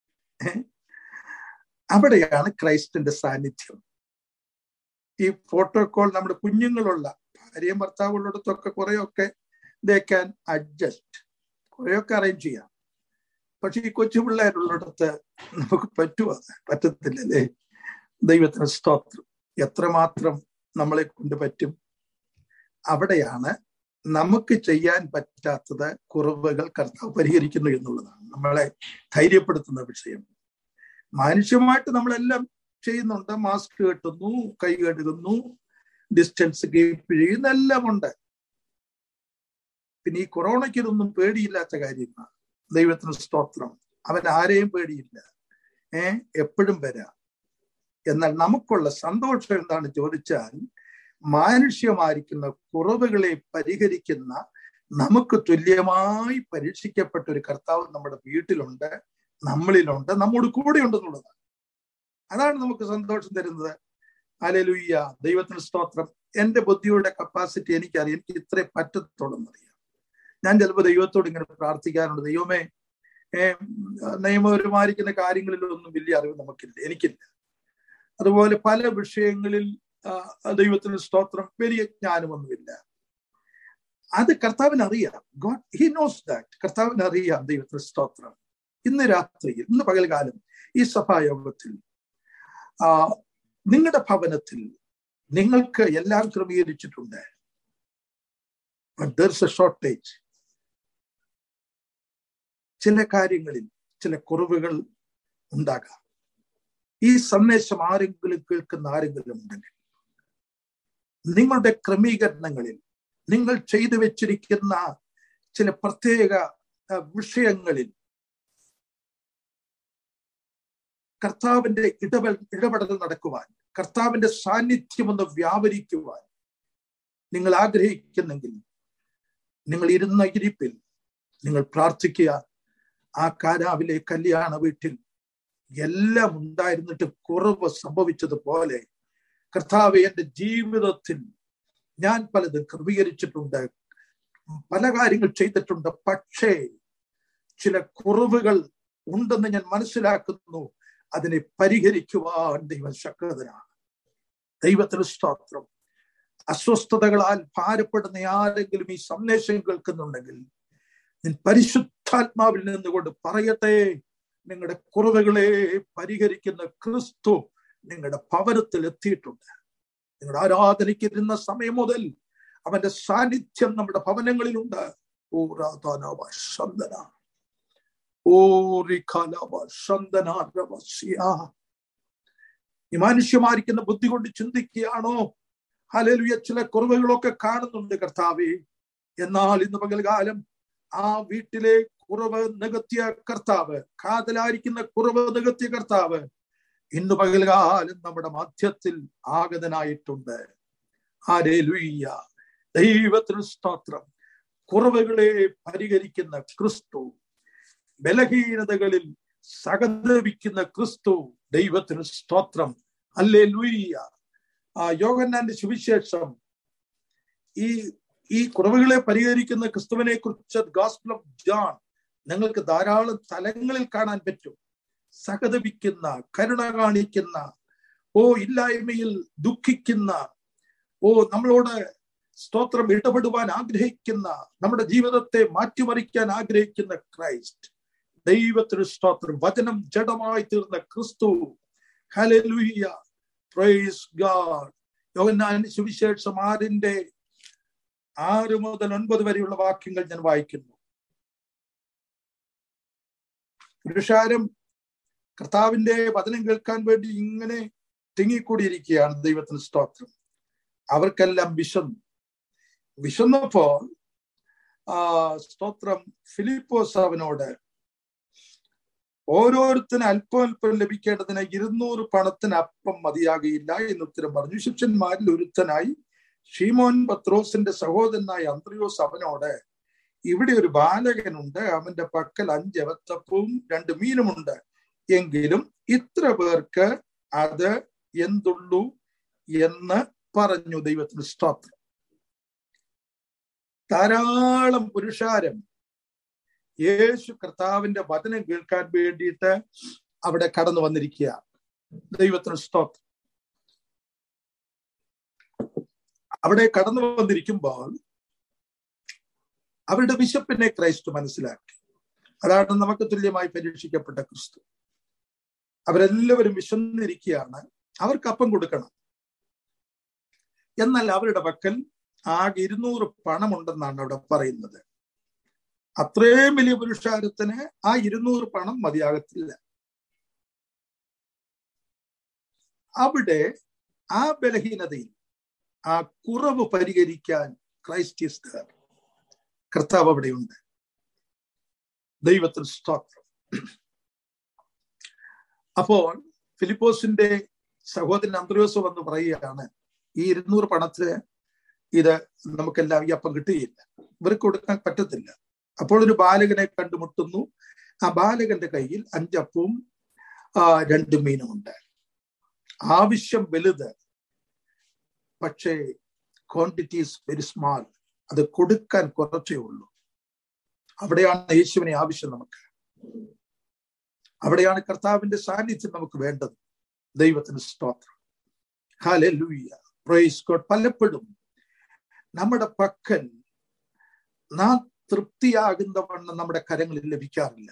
അവിടെയാണ് ക്രൈസ്റ്റിന്റെ സാന്നിധ്യം ഈ പ്രോട്ടോകോൾ നമ്മുടെ കുഞ്ഞുങ്ങളുള്ള ഭാര്യയും ഭർത്താവുള്ളിടത്തൊക്കെ കുറെയൊക്കെ ദേ ക്യാൻ അഡ്ജസ്റ്റ് കുറെയൊക്കെ അറേഞ്ച് ചെയ്യാം പക്ഷെ ഈ കൊച്ചു പിള്ളേരുള്ളിടത്ത് നമുക്ക് പറ്റുമോ പറ്റത്തില്ലല്ലേ ദൈവത്തിന് സ്തോത്രം എത്രമാത്രം നമ്മളെ കൊണ്ട് പറ്റും അവിടെയാണ് നമുക്ക് ചെയ്യാൻ പറ്റാത്തത് കുറവുകൾ കർത്താവ് പരിഹരിക്കുന്നു എന്നുള്ളതാണ് നമ്മളെ ധൈര്യപ്പെടുത്തുന്ന വിഷയം മാനുഷ്യമായിട്ട് നമ്മളെല്ലാം ചെയ്യുന്നുണ്ട് മാസ്ക് കെട്ടുന്നു കൈ കഴുകുന്നു ഡിസ്റ്റൻസ് കീപ്പ് ചെയ്യുന്ന എല്ലാം ഉണ്ട് പിന്നെ ഈ കൊറോണയ്ക്ക് ഇതൊന്നും പേടിയില്ലാത്ത കാര്യമാണ് ദൈവത്തിന് സ്തോത്രം അവൻ ആരെയും പേടിയില്ല ഏ എപ്പോഴും വരാം എന്നാൽ നമുക്കുള്ള സന്തോഷം എന്താണ് ചോദിച്ചാൽ മാനുഷ്യമായിരിക്കുന്ന കുറവുകളെ പരിഹരിക്കുന്ന നമുക്ക് തുല്യമായി പരീക്ഷിക്കപ്പെട്ട ഒരു കർത്താവ് നമ്മുടെ വീട്ടിലുണ്ട് നമ്മളിലുണ്ട് നമ്മോട് കൂടെ ഉണ്ടെന്നുള്ളതാണ് അതാണ് നമുക്ക് സന്തോഷം തരുന്നത് അലലുയ്യ ദൈവത്തിന് സ്തോത്രം എന്റെ ബുദ്ധിയുടെ കപ്പാസിറ്റി എനിക്കറിയാം എനിക്ക് ഇത്രേ പറ്റത്തുള്ളെന്നറിയാം ഞാൻ ചിലപ്പോൾ ദൈവത്തോട് ഇങ്ങനെ പ്രാർത്ഥിക്കാറുണ്ട് ദൈവമേ ഏർ നിയമപരമായിരിക്കുന്ന കാര്യങ്ങളിലൊന്നും വലിയ അറിവ് നമുക്കില്ല എനിക്കില്ല അതുപോലെ പല വിഷയങ്ങളിൽ ദൈവത്തിന് സ്തോത്രം വലിയ ജ്ഞാനമൊന്നുമില്ല അത് കർത്താവിന് അറിയാം ഗോഡ് ഹി നോസ് ദാറ്റ് കർത്താവിന് അറിയാം ദൈവത്തിന് സ്തോത്രം ഇന്ന് രാത്രിയിൽ ഇന്ന് പകൽകാലം ഈ സഭായോഗത്തിൽ ആ നിങ്ങളുടെ ഭവനത്തിൽ നിങ്ങൾക്ക് എല്ലാം ക്രമീകരിച്ചിട്ടുണ്ട് ഷോർട്ടേജ് ചില കാര്യങ്ങളിൽ ചില കുറവുകൾ ഉണ്ടാകാം ഈ സന്ദേശം ആരെങ്കിലും കേൾക്കുന്ന ആരെങ്കിലും ഉണ്ടെങ്കിൽ നിങ്ങളുടെ ക്രമീകരണങ്ങളിൽ നിങ്ങൾ ചെയ്തു വെച്ചിരിക്കുന്ന ചില പ്രത്യേക വിഷയങ്ങളിൽ കർത്താവിന്റെ ഇടപെൽ ഇടപെടൽ നടക്കുവാൻ കർത്താവിന്റെ സാന്നിധ്യം ഒന്ന് വ്യാപരിക്കുവാൻ നിങ്ങൾ ആഗ്രഹിക്കുന്നെങ്കിൽ നിങ്ങൾ ഇരുന്ന ഇരിപ്പിൽ നിങ്ങൾ പ്രാർത്ഥിക്കുക ആ കാരാവിലെ കല്യാണ വീട്ടിൽ എല്ലാം ഉണ്ടായിരുന്നിട്ട് കുറവ് സംഭവിച്ചതുപോലെ കർത്താവ് എന്റെ ജീവിതത്തിൽ ഞാൻ പലതും ക്രമീകരിച്ചിട്ടുണ്ട് പല കാര്യങ്ങൾ ചെയ്തിട്ടുണ്ട് പക്ഷേ ചില കുറവുകൾ ഉണ്ടെന്ന് ഞാൻ മനസ്സിലാക്കുന്നു അതിനെ പരിഹരിക്കുവാൻ ദൈവം ശക്തനാണ് ദൈവത്തിന് സ്തോത്രം അസ്വസ്ഥതകളാൽ ഭാരപ്പെടുന്ന ആരെങ്കിലും ഈ സന്ദേശം കേൾക്കുന്നുണ്ടെങ്കിൽ ഞാൻ പരിശുദ്ധാത്മാവിൽ നിന്നുകൊണ്ട് പറയട്ടെ നിങ്ങളുടെ കുറവുകളെ പരിഹരിക്കുന്ന ക്രിസ്തു നിങ്ങളുടെ ഭവനത്തിൽ എത്തിയിട്ടുണ്ട് നിങ്ങളുടെ ആരാധനയ്ക്ക് ഇരുന്ന സമയം മുതൽ അവന്റെ സാന്നിധ്യം നമ്മുടെ ഭവനങ്ങളിലുണ്ട് ഈ മനുഷ്യമാരിക്കുന്ന ബുദ്ധി കൊണ്ട് ചിന്തിക്കുകയാണോ ഹലലുയ ചില കുറവുകളൊക്കെ കാണുന്നുണ്ട് കർത്താവേ എന്നാൽ ഇന്ന് പകൽകാലം ആ വീട്ടിലെ കുറവ് നികത്തിയ കർത്താവ് കാതലായിരിക്കുന്ന കുറവ് നികത്തിയ കർത്താവ് ഇന്ന് പകൽകാലം നമ്മുടെ മധ്യത്തിൽ ആഗതനായിട്ടുണ്ട് ആരേ ലുയ്യ ദൈവത്തിന് സ്തോത്രം കുറവുകളെ പരിഹരിക്കുന്ന ക്രിസ്തു ബലഹീനതകളിൽ സഹതപിക്കുന്ന ക്രിസ്തു ദൈവത്തിന് സ്തോത്രം അല്ലേ ലൂയ്യ ആ യോഗന്നാന്റെ സുവിശേഷം ഈ ഈ കുറവുകളെ പരിഹരിക്കുന്ന ക്രിസ്തുവിനെ കുറിച്ച് ഗോസ്പിൾ ഓഫ് ജോൺ നിങ്ങൾക്ക് ധാരാളം തലങ്ങളിൽ കാണാൻ പറ്റും സഹതപിക്കുന്ന കരുണ കാണിക്കുന്ന ഓ ഇല്ലായ്മയിൽ ദുഃഖിക്കുന്ന ഓ നമ്മളോട് സ്തോത്രം ഇടപെടുവാൻ ആഗ്രഹിക്കുന്ന നമ്മുടെ ജീവിതത്തെ മാറ്റിമറിക്കാൻ ആഗ്രഹിക്കുന്ന ക്രൈസ്റ്റ് ദൈവത്തിന് സ്തോത്രം വചനം ജഡമായി തീർന്ന ക്രിസ്തു ഹലലുയ്യ പ്രൈസ് ഗാഡ് യോഹന്നാന്റെ സുവിശേഷം ആറിന്റെ ആറ് മുതൽ ഒൻപത് വരെയുള്ള വാക്യങ്ങൾ ഞാൻ വായിക്കുന്നു പുരുഷാരം കർത്താവിന്റെ വചനം കേൾക്കാൻ വേണ്ടി ഇങ്ങനെ തിങ്ങിക്കൂടിയിരിക്കുകയാണ് ദൈവത്തിന് സ്തോത്രം അവർക്കെല്ലാം വിശന്നു വിശന്നപ്പോൾ ആ സ്തോത്രം ഫിലിപ്പോസ് അവനോട് ഓരോരുത്തരും അല്പം അല്പം ലഭിക്കേണ്ടതിന് ഇരുന്നൂറ് പണത്തിന് അപ്പം മതിയാകയില്ല എന്ന് ഉത്തരം പറഞ്ഞു ശിഷ്യന്മാരിൽ ഒരുത്തനായി ഷീമോൻ പത്രോസിന്റെ സഹോദരനായ അന്ത്രയോസ് അവനോട് ഇവിടെ ഒരു ബാലകനുണ്ട് അവന്റെ പക്കൽ അഞ്ച് അവത്തപ്പവും രണ്ട് മീനുമുണ്ട് എങ്കിലും ഇത്ര പേർക്ക് അത് എന്തുള്ളൂ എന്ന് പറഞ്ഞു ദൈവത്തിന് സ്തോത്രം ധാരാളം പുരുഷാരം യേശു കർത്താവിന്റെ വചനം കേൾക്കാൻ വേണ്ടിയിട്ട് അവിടെ കടന്നു വന്നിരിക്കുക ദൈവത്തിന് സ്തോത്രം അവിടെ കടന്നു വന്നിരിക്കുമ്പോൾ അവരുടെ വിശപ്പിനെ ക്രൈസ്റ്റ് മനസ്സിലാക്കി അതാണ് നമുക്ക് തുല്യമായി പരീക്ഷിക്കപ്പെട്ട ക്രിസ്തു അവരെല്ലാവരും വിശന്നിരിക്കുകയാണ് അവർക്ക് അപ്പം കൊടുക്കണം എന്നാൽ അവരുടെ പക്കൽ ആകെ ഇരുന്നൂറ് പണമുണ്ടെന്നാണ് അവിടെ പറയുന്നത് അത്രയും വലിയ പുരുഷാരത്തിന് ആ ഇരുന്നൂറ് പണം മതിയാകത്തില്ല അവിടെ ആ ബലഹീനതയിൽ ആ കുറവ് പരിഹരിക്കാൻ ക്രൈസ്റ്റ് കർത്താവ് അവിടെയുണ്ട് ദൈവത്തിൽ സ്തോത്രം അപ്പോൾ ഫിലിപ്പോസിന്റെ സഹോദരൻ അന്ത്രോസ് വന്ന് പറയുകയാണ് ഈ ഇരുന്നൂറ് പണത്തിന് ഇത് നമുക്കെല്ലാം ഈ അപ്പം കിട്ടുകയില്ല ഇവർക്ക് കൊടുക്കാൻ പറ്റത്തില്ല അപ്പോൾ ഒരു ബാലകനെ കണ്ടുമുട്ടുന്നു ആ ബാലകന്റെ കയ്യിൽ അഞ്ചപ്പവും രണ്ട് മീനുമുണ്ട് ആവശ്യം വലുത് പക്ഷേ ക്വാണ്ടിറ്റി ഈസ് വെരി സ്മാൾ അത് കൊടുക്കാൻ കുറച്ചേ ഉള്ളൂ അവിടെയാണ് യേശുവിനെ ആവശ്യം നമുക്ക് അവിടെയാണ് കർത്താവിന്റെ സാന്നിധ്യം നമുക്ക് വേണ്ടത് ദൈവത്തിന് സ്തോത്രം ഹാലെ ലൂയ പ്രൈസ് ഗോഡ് പലപ്പോഴും നമ്മുടെ പക്കൽ നാം തൃപ്തിയാകുന്ന വണ്ണം നമ്മുടെ കരങ്ങളിൽ ലഭിക്കാറില്ല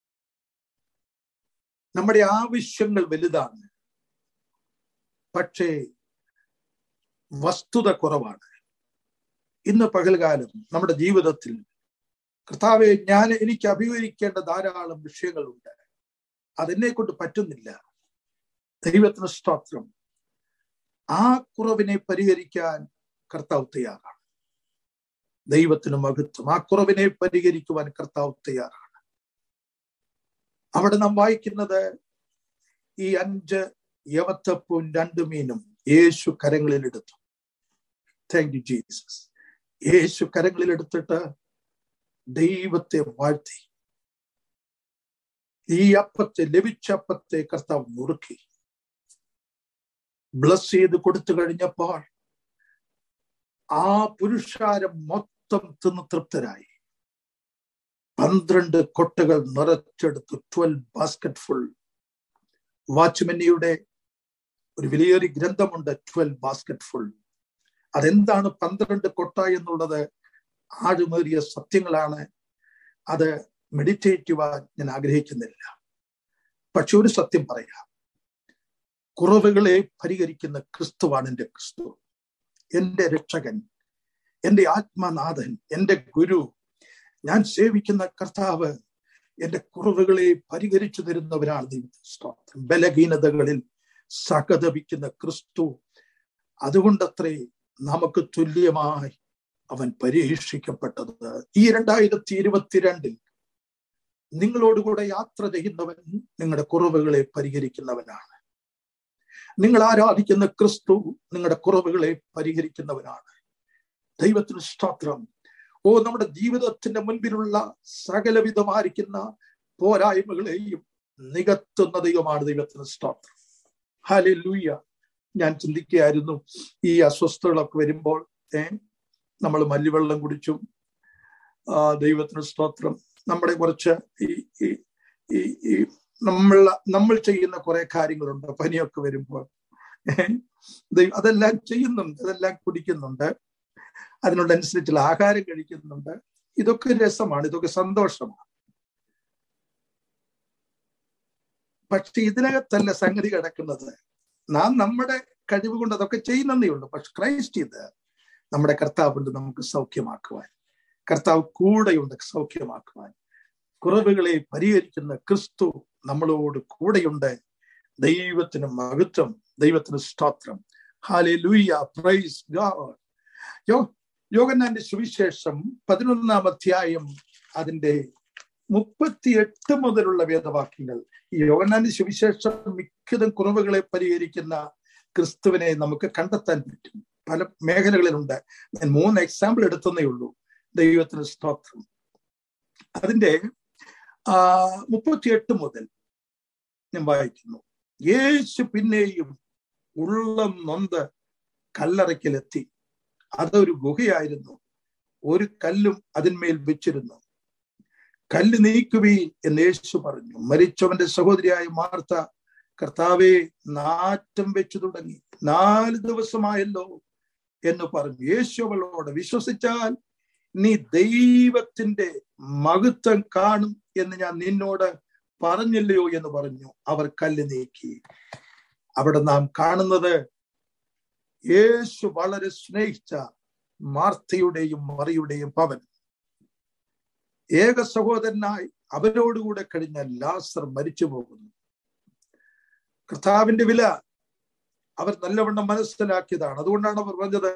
നമ്മുടെ ആവശ്യങ്ങൾ വലുതാണ് പക്ഷേ വസ്തുത കുറവാണ് ഇന്ന് പകൽകാലം നമ്മുടെ ജീവിതത്തിൽ കർത്താവെ ഞാൻ എനിക്ക് അഭിമുഖീകരിക്കേണ്ട ധാരാളം വിഷയങ്ങളുണ്ട് അതെന്നെ കൊണ്ട് പറ്റുന്നില്ല ദൈവത്തിന് സ്തോത്രം ആ കുറവിനെ പരിഹരിക്കാൻ കർത്താവ് തയ്യാറാണ് ദൈവത്തിന് മഹത്വം ആ കുറവിനെ പരിഹരിക്കുവാൻ കർത്താവ് തയ്യാറാണ് അവിടെ നാം വായിക്കുന്നത് ഈ അഞ്ച് യവത്തപ്പവും രണ്ട് മീനും യേശു കരങ്ങളിൽ എടുത്തു താങ്ക് യു ജീസസ് യേശു കരങ്ങളിൽ എടുത്തിട്ട് ദൈവത്തെ വാഴ്ത്തി ഈ അപ്പത്തെ ലഭിച്ച അപ്പത്തെ കർത്താവ് നുറുക്കി ബ്ലസ് ചെയ്ത് കൊടുത്തു കഴിഞ്ഞപ്പോൾ ആ പുരുഷാരം മൊത്തം തിന്ന് തൃപ്തരായി പന്ത്രണ്ട് കൊട്ടകൾ നിറച്ചെടുത്ത് ട്വൽവ് ബാസ്കറ്റ് ഫുൾ വാച്ച്മെന്നിയുടെ ഒരു വലിയൊരു ഗ്രന്ഥമുണ്ട് ട്വൽവ് ബാസ്കറ്റ് ഫുൾ അതെന്താണ് പന്ത്രണ്ട് കൊട്ട എന്നുള്ളത് ആഴുമേറിയ സത്യങ്ങളാണ് അത് മെഡിറ്റേറ്റ് ചെയ്യുവാൻ ഞാൻ ആഗ്രഹിക്കുന്നില്ല പക്ഷെ ഒരു സത്യം പറയാം കുറവുകളെ പരിഹരിക്കുന്ന ക്രിസ്തുവാണ് എൻ്റെ ക്രിസ്തു എൻ്റെ രക്ഷകൻ എൻ്റെ ആത്മനാഥൻ എൻ്റെ ഗുരു ഞാൻ സേവിക്കുന്ന കർത്താവ് എൻ്റെ കുറവുകളെ പരിഹരിച്ചു തരുന്നവരാണ് ദൈവസ്തോത്രം ബലഹീനതകളിൽ സഹതപിക്കുന്ന ക്രിസ്തു അതുകൊണ്ടത്രേ നമുക്ക് തുല്യമായി അവൻ പരീക്ഷിക്കപ്പെട്ടത് ഈ രണ്ടായിരത്തി ഇരുപത്തിരണ്ടിൽ നിങ്ങളോടുകൂടെ യാത്ര ചെയ്യുന്നവൻ നിങ്ങളുടെ കുറവുകളെ പരിഹരിക്കുന്നവനാണ് നിങ്ങൾ ആരാധിക്കുന്ന ക്രിസ്തു നിങ്ങളുടെ കുറവുകളെ പരിഹരിക്കുന്നവനാണ് ദൈവത്തിന് സ്തോത്രം ഓ നമ്മുടെ ജീവിതത്തിന്റെ മുൻപിലുള്ള സകലവിധമായിരിക്കുന്ന പോരായ്മകളെയും നികത്തുന്ന ദൈവമാണ് ദൈവത്തിന് സ്തോത്രം ഹാലെ ലൂയ്യ ഞാൻ ചിന്തിക്കുകയായിരുന്നു ഈ അസ്വസ്ഥതകളൊക്കെ വരുമ്പോൾ ഏ നമ്മൾ മല്ലിവെള്ളം കുടിച്ചും ആ ദൈവത്തിന് സ്തോത്രം നമ്മുടെ കുറച്ച് ഈ ഈ ഈ നമ്മൾ നമ്മൾ ചെയ്യുന്ന കുറെ കാര്യങ്ങളുണ്ട് പനിയൊക്കെ വരുമ്പോൾ അതെല്ലാം ചെയ്യുന്നുണ്ട് അതെല്ലാം കുടിക്കുന്നുണ്ട് അതിനോടനുസരിച്ചുള്ള ആഹാരം കഴിക്കുന്നുണ്ട് ഇതൊക്കെ രസമാണ് ഇതൊക്കെ സന്തോഷമാണ് പക്ഷെ ഇതിനകത്തല്ല സംഗതി കിടക്കുന്നത് നാം നമ്മുടെ കഴിവ് കൊണ്ട് അതൊക്കെ ചെയ്യുന്നതേ ഉള്ളൂ പക്ഷെ ക്രൈസ്റ്റ് ഇത് നമ്മുടെ കർത്താവുണ്ട് നമുക്ക് സൗഖ്യമാക്കുവാൻ കർത്താവ് കൂടെയുണ്ട് സൗഖ്യമാക്കുവാൻ കുറവുകളെ പരിഹരിക്കുന്ന ക്രിസ്തു നമ്മളോട് കൂടെയുണ്ട് ദൈവത്തിന് മഹത്വം ദൈവത്തിന് സ്തോത്രം ഹാലെ ലൂയ പ്രൈസ് ഗാഡ് യോ യോഗന്നാന്റെ സുവിശേഷം പതിനൊന്നാം അധ്യായം അതിന്റെ മുപ്പത്തിയെട്ട് മുതലുള്ള വേദവാക്യങ്ങൾ ഈ യോഗന്നാന്റെ സുവിശേഷം മിക്കതും കുറവുകളെ പരിഹരിക്കുന്ന ക്രിസ്തുവിനെ നമുക്ക് കണ്ടെത്താൻ പറ്റും പല മേഖലകളിലുണ്ട് ഞാൻ മൂന്ന് എക്സാമ്പിൾ എടുത്തതേ ഉള്ളൂ ദൈവത്തിന് സ്തോത്രം അതിന്റെ ആ മുപ്പത്തിയെട്ട് മുതൽ ഞാൻ വായിക്കുന്നു യേശു പിന്നെയും ഉള്ളം നൊന്ത് കല്ലറയ്ക്കലെത്തി അതൊരു ഗുഹയായിരുന്നു ഒരു കല്ലും അതിന്മേൽ വെച്ചിരുന്നു കല്ല് നീക്കുവീൻ എന്ന് യേശു പറഞ്ഞു മരിച്ചവന്റെ സഹോദരിയായ മാർത്ത കർത്താവെ നാറ്റം വെച്ചു തുടങ്ങി നാല് ദിവസമായല്ലോ എന്ന് പറഞ്ഞു യേശു അവളോട് വിശ്വസിച്ചാൽ നീ ദൈവത്തിന്റെ മഹത്വം കാണും എന്ന് ഞാൻ നിന്നോട് പറഞ്ഞില്ലയോ എന്ന് പറഞ്ഞു അവർ കല്ല് നീക്കി അവിടെ നാം കാണുന്നത് യേശു വളരെ സ്നേഹിച്ച മാർത്തയുടെയും മറിയുടെയും പവൻ ഏക സഹോദരനായി അവരോടുകൂടെ കഴിഞ്ഞ ലാസർ മരിച്ചു പോകുന്നു കർത്താവിന്റെ വില അവർ നല്ലവണ്ണം മനസ്സിലാക്കിയതാണ് അതുകൊണ്ടാണ് അവർ പറഞ്ഞത്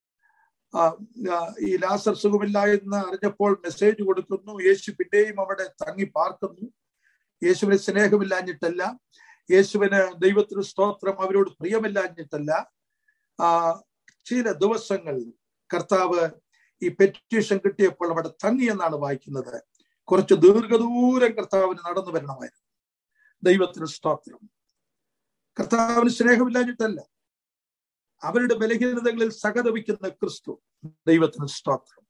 ഈ ലാസർ സുഖമില്ല എന്ന് അറിഞ്ഞപ്പോൾ മെസ്സേജ് കൊടുക്കുന്നു യേശു പിന്നെയും അവിടെ തങ്ങി പാർക്കുന്നു യേശുവിന് സ്നേഹമില്ലാഞ്ഞിട്ടല്ല യേശുവിന് ദൈവത്തിന് സ്തോത്രം അവരോട് പ്രിയമില്ലാഞ്ഞിട്ടല്ല ആ ചില ദിവസങ്ങൾ കർത്താവ് ഈ പെറ്റീഷൻ കിട്ടിയപ്പോൾ അവിടെ തങ്ങി എന്നാണ് വായിക്കുന്നത് കുറച്ച് ദീർഘദൂരം കർത്താവിന് നടന്നു വരണമായിരുന്നു ദൈവത്തിന് സ്തോത്രം കർത്താവിന് സ്നേഹമില്ലാഞ്ഞിട്ടല്ല അവരുടെ ബലഹീനതകളിൽ സഹതപിക്കുന്ന ക്രിസ്തു ദൈവത്തിന് സ്തോത്രം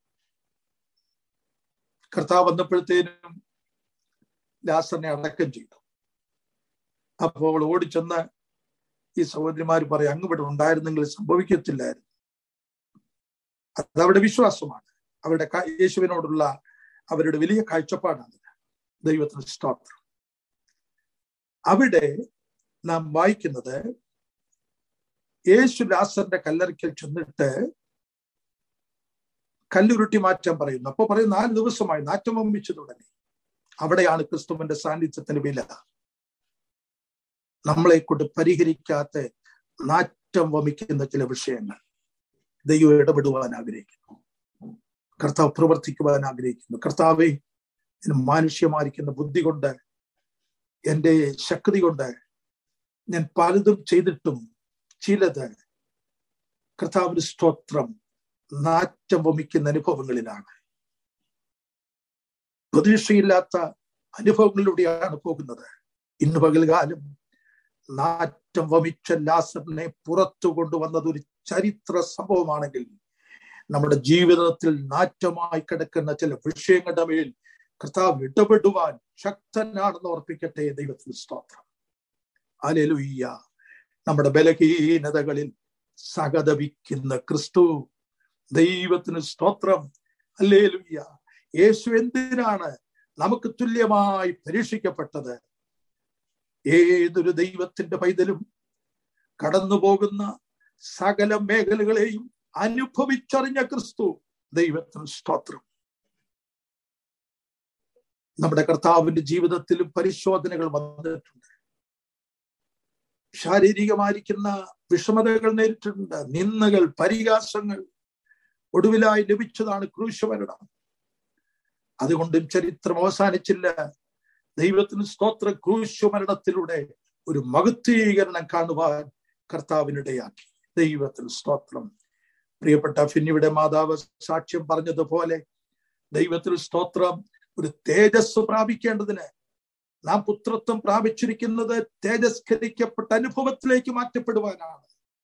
കർത്താവ് വന്നപ്പോഴത്തേനും ലാസറിനെ അടക്കം ചെയ്തു അപ്പോൾ ഓടിച്ചെന്ന് ഈ സഹോദരിമാർ പറയും അങ്ങ് ഇവിടെ ഉണ്ടായിരുന്നെങ്കിൽ സംഭവിക്കത്തില്ലായിരുന്നു അത് അവരുടെ വിശ്വാസമാണ് അവരുടെ യേശുവിനോടുള്ള അവരുടെ വലിയ കാഴ്ചപ്പാടാണ് ദൈവത്തിന് സ്തോത്രം അവിടെ നാം വായിക്കുന്നത് യേശു ലാസറിന്റെ കല്ലറിക്കൽ ചെന്നിട്ട് കല്ലുരുട്ടി മാറ്റാൻ പറയുന്നു അപ്പൊ പറയും നാല് ദിവസമായി നാറ്റം വമ്പിച്ചു തുടങ്ങി അവിടെയാണ് ക്രിസ്തുവിന്റെ സാന്നിധ്യത്തിന് വില നമ്മളെ കൊണ്ട് പരിഹരിക്കാത്ത നാറ്റം വമിക്കുന്ന ചില വിഷയങ്ങൾ ദൈവം ഇടപെടുവാൻ ആഗ്രഹിക്കുന്നു കർത്താവ് പ്രവർത്തിക്കുവാൻ ആഗ്രഹിക്കുന്നു കർത്താവെ മാനുഷ്യമായിരിക്കുന്ന ബുദ്ധി കൊണ്ട് എൻ്റെ ശക്തി കൊണ്ട് ഞാൻ പലതും ചെയ്തിട്ടും ചിലത് കർത്താവിന് സ്തോത്രം നാറ്റം വമിക്കുന്ന അനുഭവങ്ങളിലാണ് പ്രതീക്ഷയില്ലാത്ത അനുഭവങ്ങളിലൂടെയാണ് പോകുന്നത് ഇന്ന് പകൽകാലം നാറ്റം വമിച്ച ലാസറിനെ പുറത്തു കൊണ്ടുവന്നത് ഒരു ചരിത്ര സംഭവമാണെങ്കിൽ നമ്മുടെ ജീവിതത്തിൽ നാറ്റമായി കിടക്കുന്ന ചില വിഷയങ്ങളുടെ മേൽ കർത്താവ് ഇടപെടുവാൻ ശക്തനാണെന്ന് ഓർപ്പിക്കട്ടെ ദൈവത്തിന് സ്തോത്രം അലലുയ്യ നമ്മുടെ ബലഹീനതകളിൽ സഹതപിക്കുന്ന ക്രിസ്തു ദൈവത്തിന് സ്തോത്രം അല്ലേലുയ്യ യേശു എന്തിനാണ് നമുക്ക് തുല്യമായി പരീക്ഷിക്കപ്പെട്ടത് ഏതൊരു ദൈവത്തിന്റെ പൈതലും കടന്നു പോകുന്ന സകല മേഖലകളെയും അനുഭവിച്ചറിഞ്ഞ ക്രിസ്തു ദൈവത്തിന് സ്തോത്രം നമ്മുടെ കർത്താവിന്റെ ജീവിതത്തിലും പരിശോധനകൾ വന്നിട്ടുണ്ട് ശാരീരികമായിരിക്കുന്ന വിഷമതകൾ നേരിട്ടിട്ടുണ്ട് നിന്ദകൾ പരിഹാസങ്ങൾ ഒടുവിലായി ലഭിച്ചതാണ് ക്രൂശമരണം അതുകൊണ്ടും ചരിത്രം അവസാനിച്ചില്ല ദൈവത്തിന് സ്തോത്ര ക്രൂശമരണത്തിലൂടെ ഒരു മഹത്വീകരണം കാണുവാൻ കർത്താവിനിടയാക്കി ദൈവത്തിന് സ്തോത്രം പ്രിയപ്പെട്ട ഫിന്നിയുടെ മാതാവ് സാക്ഷ്യം പറഞ്ഞതുപോലെ ദൈവത്തിന് സ്തോത്രം ഒരു തേജസ് പ്രാപിക്കേണ്ടതിന് നാം പുത്രത്വം പ്രാപിച്ചിരിക്കുന്നത് തേജസ്കരിക്കപ്പെട്ട അനുഭവത്തിലേക്ക് മാറ്റപ്പെടുവാനാണ്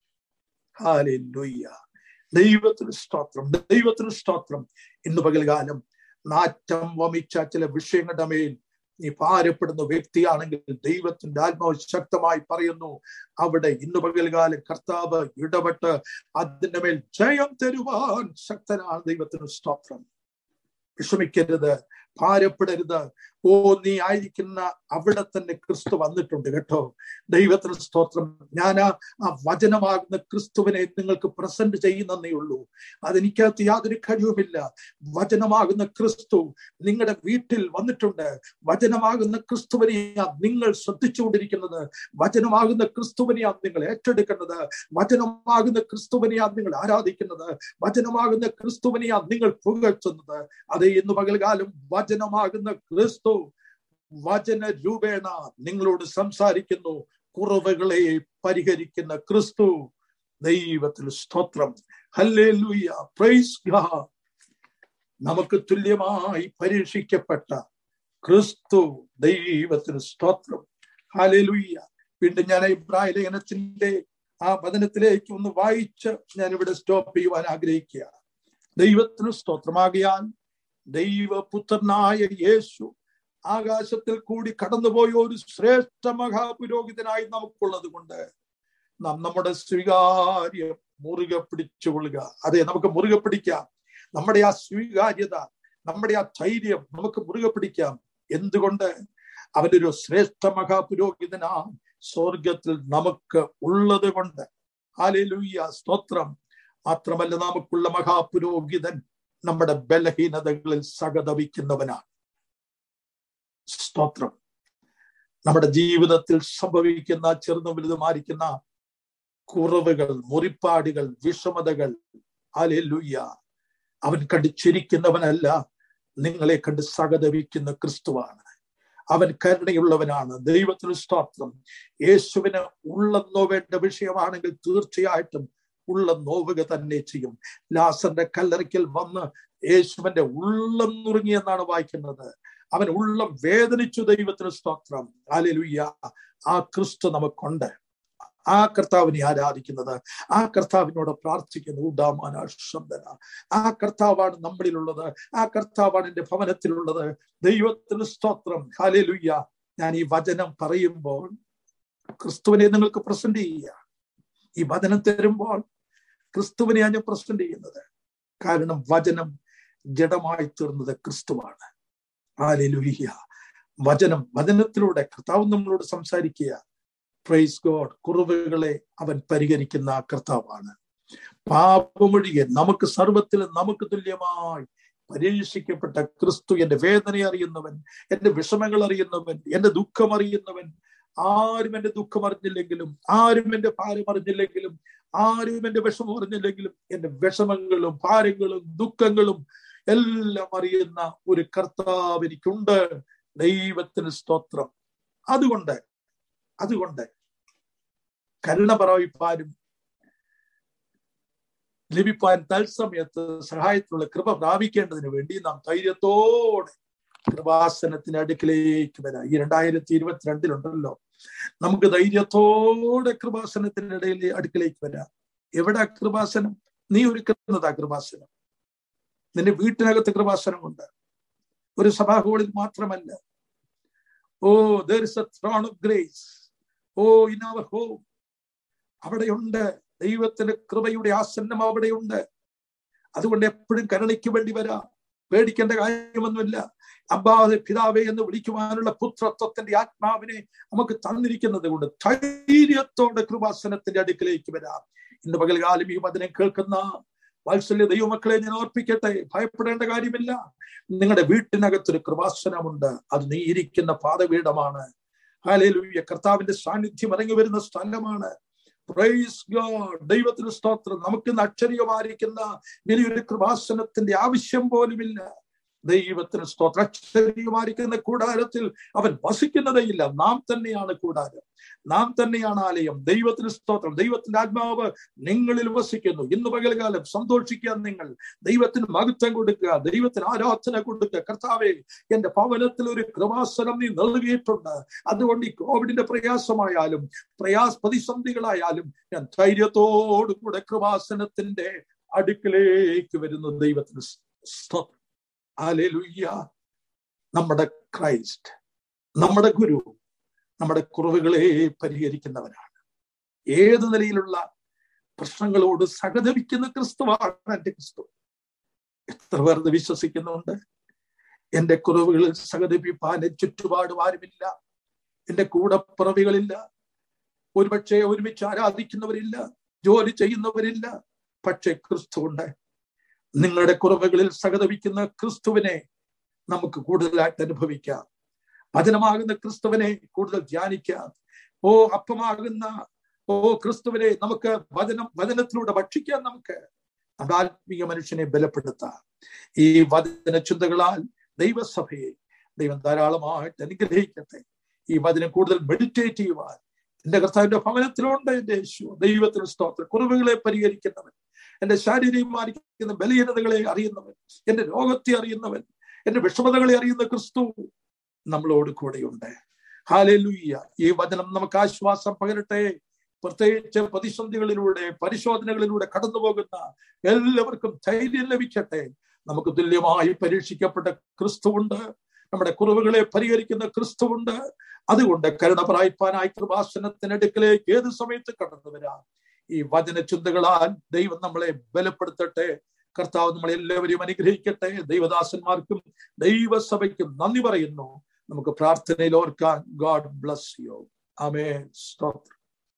ഹാലൂയ്യ ദൈവത്തിന് സ്തോത്രം ദൈവത്തിന് സ്തോത്രം ഇന്ന് പകൽകാലം നാറ്റം വമിച്ച ചില വിഷയങ്ങളുടെ മേൽ നീ ഭാരപ്പെടുന്ന വ്യക്തിയാണെങ്കിൽ ദൈവത്തിന്റെ ആത്മാവ് ശക്തമായി പറയുന്നു അവിടെ ഇന്ന് പകൽകാലം കർത്താവ് ഇടപെട്ട് അതിന്റെ മേൽ ജയം തരുവാൻ ശക്തനാണ് ദൈവത്തിന് സ്തോത്രം വിഷമിക്കരുത് ഭാരപ്പെടരുത് ഓ നീ ആയിരിക്കുന്ന അവിടെ തന്നെ ക്രിസ്തു വന്നിട്ടുണ്ട് കേട്ടോ ദൈവത്തിന് സ്തോത്രം ഞാൻ ആ വചനമാകുന്ന ക്രിസ്തുവിനെ നിങ്ങൾക്ക് പ്രസന്റ് ചെയ്യുന്നതേ ഉള്ളൂ അതെനിക്കകത്ത് യാതൊരു കഴിവുമില്ല വചനമാകുന്ന ക്രിസ്തു നിങ്ങളുടെ വീട്ടിൽ വന്നിട്ടുണ്ട് വചനമാകുന്ന ക്രിസ്തുവിനെയാ നിങ്ങൾ ശ്രദ്ധിച്ചുകൊണ്ടിരിക്കുന്നത് വചനമാകുന്ന ക്രിസ്തുവിനെയാ നിങ്ങൾ ഏറ്റെടുക്കുന്നത് വചനമാകുന്ന ക്രിസ്തുവിനെയാ നിങ്ങൾ ആരാധിക്കുന്നത് വചനമാകുന്ന ക്രിസ്തുവിനെയാ നിങ്ങൾ പുകഴ്ത്തുന്നത് അത് ഇന്ന് പകൽകാലം വചനമാകുന്ന ക്രിസ്തു വചന രൂപേണ നിങ്ങളോട് സംസാരിക്കുന്നു കുറവുകളെ പരിഹരിക്കുന്ന ക്രിസ്തു ദൈവത്തിൽ സ്തോത്രം ഹല്ലേ ലൂയ പ്രൈസ് നമുക്ക് തുല്യമായി പരീക്ഷിക്കപ്പെട്ട ക്രിസ്തു ദൈവത്തിന് സ്തോത്രം ഹാലേ ലൂയ്യ വീണ്ടും ഞാൻ ഇബ്രാഹിം ലേഖനത്തിന്റെ ആ വചനത്തിലേക്ക് ഒന്ന് വായിച്ച് ഞാൻ ഇവിടെ സ്റ്റോപ്പ് ചെയ്യുവാൻ ആഗ്രഹിക്കുക ദൈവത്തിന് സ്തോത്രമാകിയാൽ ദൈവപുത്രനായ യേശു ആകാശത്തിൽ കൂടി കടന്നുപോയ ഒരു ശ്രേഷ്ഠ മഹാപുരോഹിതനായി നമുക്കുള്ളത് കൊണ്ട് നാം നമ്മുടെ സ്വീകാര്യം മുറുകെ പിടിച്ചുകൊള്ളുക അതെ നമുക്ക് മുറുകെ പിടിക്കാം നമ്മുടെ ആ സ്വീകാര്യത നമ്മുടെ ആ ധൈര്യം നമുക്ക് മുറുകെ പിടിക്കാം എന്തുകൊണ്ട് അവനൊരു ശ്രേഷ്ഠ മഹാപുരോഹിതനാ സ്വർഗത്തിൽ നമുക്ക് ഉള്ളത് കൊണ്ട് ആലേലൂയ്യ സ്തോത്രം മാത്രമല്ല നമുക്കുള്ള മഹാപുരോഹിതൻ നമ്മുടെ ബലഹീനതകളിൽ സഹതപിക്കുന്നവനാണ് സ്തോത്രം നമ്മുടെ ജീവിതത്തിൽ സംഭവിക്കുന്ന ചെറുതും വലുതുമായിരിക്കുന്ന കുറവുകൾ മുറിപ്പാടുകൾ വിഷമതകൾ ആലെല്ലുയ്യ അവൻ കണ്ട് ചിരിക്കുന്നവനല്ല നിങ്ങളെ കണ്ട് സഹതപിക്കുന്ന ക്രിസ്തുവാണ് അവൻ കരുണയുള്ളവനാണ് ദൈവത്തിന് സ്തോത്രം യേശുവിന് ഉള്ളം നോവേണ്ട വിഷയമാണെങ്കിൽ തീർച്ചയായിട്ടും ഉള്ളം നോവുക തന്നെ ചെയ്യും ലാസറിന്റെ കല്ലറയ്ക്കൽ വന്ന് യേശുവിന്റെ ഉള്ളം നുറുങ്ങിയെന്നാണ് വായിക്കുന്നത് അവൻ ഉള്ളം വേദനിച്ചു ദൈവത്തിന് സ്തോത്രം ആലുയ്യ ആ ക്രിസ്തു നമുക്കുണ്ട് ആ കർത്താവിനെ ആരാധിക്കുന്നത് ആ കർത്താവിനോട് പ്രാർത്ഥിക്കുന്നു ഉദാമാന ശബ്ദന ആ കർത്താവാണ് നമ്മളിലുള്ളത് ആ കർത്താവാണ് എന്റെ ഭവനത്തിലുള്ളത് ദൈവത്തിന് സ്തോത്രം ഹാലേലുയ്യ ഞാൻ ഈ വചനം പറയുമ്പോൾ ക്രിസ്തുവിനെ നിങ്ങൾക്ക് പ്രസന്റ് ചെയ്യുക ഈ വചനം തരുമ്പോൾ ക്രിസ്തുവിനെയാണ് ഞാൻ പ്രസന്റ് ചെയ്യുന്നത് കാരണം വചനം ജഡമായി തീർന്നത് ക്രിസ്തുവാണ് ഹാലേലുയ്യ വചനം വചനത്തിലൂടെ കർത്താവ് നമ്മളോട് സംസാരിക്കുക പ്രൈസ് ഗോഡ് കുറവുകളെ അവൻ പരിഹരിക്കുന്ന കർത്താവാണ് പാപമൊഴികെ നമുക്ക് സർവത്തിൽ നമുക്ക് തുല്യമായി പരീക്ഷിക്കപ്പെട്ട ക്രിസ്തു എന്റെ വേദന അറിയുന്നവൻ എന്റെ വിഷമങ്ങൾ അറിയുന്നവൻ എന്റെ ദുഃഖം അറിയുന്നവൻ ആരും എന്റെ ദുഃഖം അറിഞ്ഞില്ലെങ്കിലും ആരും എന്റെ ഭാരം അറിഞ്ഞില്ലെങ്കിലും ആരും എന്റെ വിഷമം അറിഞ്ഞില്ലെങ്കിലും എന്റെ വിഷമങ്ങളും ഭാരങ്ങളും ദുഃഖങ്ങളും എല്ലാം അറിയുന്ന ഒരു കർത്താവ് എനിക്കുണ്ട് ദൈവത്തിന് സ്തോത്രം അതുകൊണ്ട് അതുകൊണ്ട് കരുണ പറയിപ്പാനും ലഭിപ്പാൻ തത്സമയത്ത് സഹായത്തിലുള്ള കൃപ പ്രാപിക്കേണ്ടതിന് വേണ്ടി നാം ധൈര്യത്തോടെ കൃപാസനത്തിന് അടുക്കിലേക്ക് വരാം ഈ രണ്ടായിരത്തി ഇരുപത്തിരണ്ടിലുണ്ടല്ലോ നമുക്ക് ധൈര്യത്തോടെ കൃപാസനത്തിനിടയിൽ അടുക്കിലേക്ക് വരാം എവിടെ കൃപാസനം നീ ഒരുക്കുന്നതാ കൃപാസനം നിന്റെ വീട്ടിനകത്ത് കൃപാസനമുണ്ട് ഒരു സഭാഹോളിൽ മാത്രമല്ല oh there is a throne of grace oh in our home അവിടെയുണ്ട് ദൈവത്തിന്റെ കൃപയുടെ ആസന്നം അവിടെയുണ്ട് അതുകൊണ്ട് എപ്പോഴും കരുണയ്ക്ക് വേണ്ടി വരാം പേടിക്കേണ്ട കാര്യമൊന്നുമില്ല അബ്ബാതെ പിതാവേ എന്ന് വിളിക്കുവാനുള്ള പുത്രത്വത്തിന്റെ ആത്മാവിനെ നമുക്ക് തന്നിരിക്കുന്നത് കൊണ്ട് ധൈര്യത്തോടെ കൃപാസനത്തിന്റെ അടുക്കിലേക്ക് വരാം ഇന്ന് പകൽകാലം ഈ വചനം കേൾക്കുന്ന വാത്സല്യ ദൈവമക്കളെ ഞാൻ ഓർപ്പിക്കട്ടെ ഭയപ്പെടേണ്ട കാര്യമില്ല നിങ്ങളുടെ വീട്ടിനകത്തൊരു കൃപാസനമുണ്ട് അത് നീ ഇരിക്കുന്ന പാതപീഠമാണ് ഹാലേലൂയ കർത്താവിന്റെ സാന്നിധ്യം ഇറങ്ങി വരുന്ന സ്ഥലമാണ് പ്രൈസ് ഗോഡ് ദൈവത്തിന് സ്തോത്രം നമുക്ക് അക്ഷരീയമായിരിക്കുന്ന വലിയൊരു കൃപാസനത്തിന്റെ ആവശ്യം പോലുമില്ല ദൈവത്തിന് സ്തോത്രം അക്ഷരീയമായിരിക്കുന്ന കൂടാരത്തിൽ അവൻ വസിക്കുന്നതേയില്ല നാം തന്നെയാണ് കൂടാരം നാം തന്നെയാണ് ആലയം ദൈവത്തിന് സ്തോത്രം ദൈവത്തിന്റെ ആത്മാവ് നിങ്ങളിൽ വസിക്കുന്നു ഇന്ന് പകൽകാലം സന്തോഷിക്കാൻ നിങ്ങൾ ദൈവത്തിന് മഹത്വം കൊടുക്കുക ദൈവത്തിന് ആരാധന കൊടുക്കുക കർത്താവെ എന്റെ ഭവനത്തിൽ ഒരു കൃപാസനം നീ നൽകിയിട്ടുണ്ട് അതുകൊണ്ട് ഈ കോവിഡിന്റെ പ്രയാസമായാലും പ്രയാസ പ്രതിസന്ധികളായാലും ഞാൻ ധൈര്യത്തോടു കൂടെ കൃപാസനത്തിന്റെ അടുക്കിലേക്ക് വരുന്നു ദൈവത്തിന് സ്തോത്രം ആലേലുയ്യ നമ്മുടെ ക്രൈസ്റ്റ് നമ്മുടെ ഗുരു നമ്മുടെ കുറവുകളെ പരിഹരിക്കുന്നവനാണ് ഏത് നിലയിലുള്ള പ്രശ്നങ്ങളോട് സഹതപിക്കുന്ന ക്രിസ്തുവാണ് എന്റെ ക്രിസ്തു എത്ര പേർ ഇത് വിശ്വസിക്കുന്നുണ്ട് എന്റെ കുറവുകളിൽ സഹതപിപ്പാൻ ചുറ്റുപാടും ആരുമില്ല എന്റെ കൂടപ്പിറവികളില്ല ഒരുപക്ഷെ ഒരുമിച്ച് ആരാധിക്കുന്നവരില്ല ജോലി ചെയ്യുന്നവരില്ല പക്ഷെ ക്രിസ്തു ഉണ്ട് നിങ്ങളുടെ കുറവുകളിൽ സഹതപിക്കുന്ന ക്രിസ്തുവിനെ നമുക്ക് കൂടുതലായിട്ട് അനുഭവിക്കാം വചനമാകുന്ന ക്രിസ്തുവിനെ കൂടുതൽ ധ്യാനിക്കാം ഓ അപ്പമാകുന്ന ഓ ക്രിസ്തുവിനെ നമുക്ക് വചനം വചനത്തിലൂടെ ഭക്ഷിക്കാൻ നമുക്ക് നമ്മുടെ ആത്മീയ മനുഷ്യനെ ബലപ്പെടുത്താം ഈ വചന ചിന്തകളാൽ ദൈവസഭയെ ദൈവം ധാരാളമായിട്ട് അനുഗ്രഹിക്കട്ടെ ഈ വചനം കൂടുതൽ മെഡിറ്റേറ്റ് ചെയ്യുവാൻ എന്റെ കർത്താവിന്റെ ഭവനത്തിലുണ്ട് എന്റെ യേശു ദൈവത്തിന് സ്തോത്രം കുറവുകളെ പരിഹരിക്കുന്നവൻ എന്റെ ശാരീരികമായിരിക്കുന്ന ബലഹീനതകളെ അറിയുന്നവൻ എന്റെ രോഗത്തെ അറിയുന്നവൻ എന്റെ വിഷമതകളെ അറിയുന്ന ക്രിസ്തു നമ്മളോട് കൂടെയുണ്ട് ഹാലലുയ്യ ഈ വചനം നമുക്ക് ആശ്വാസം പകരട്ടെ പ്രത്യേകിച്ച് പ്രതിസന്ധികളിലൂടെ പരിശോധനകളിലൂടെ കടന്നു പോകുന്ന എല്ലാവർക്കും ധൈര്യം ലഭിക്കട്ടെ നമുക്ക് തുല്യമായി പരീക്ഷിക്കപ്പെട്ട ക്രിസ്തുവുണ്ട് നമ്മുടെ കുറവുകളെ പരിഹരിക്കുന്ന ക്രിസ്തുവുണ്ട് അതുകൊണ്ട് കരുണ പ്രായ്പാനായി കൃപാസനത്തിനടുക്കലേക്ക് ഏത് സമയത്ത് കടന്നു വരാം ഈ വചന ചിന്തകളാൽ ദൈവം നമ്മളെ ബലപ്പെടുത്തട്ടെ കർത്താവ് നമ്മളെ എല്ലാവരെയും അനുഗ്രഹിക്കട്ടെ ദൈവദാസന്മാർക്കും ദൈവസഭയ്ക്കും നന്ദി പറയുന്നു നമുക്ക് പ്രാർത്ഥനയിൽ ഓർക്കാൻ ഗോഡ് ബ്ലസ് യു അമേ സ്തോത്രം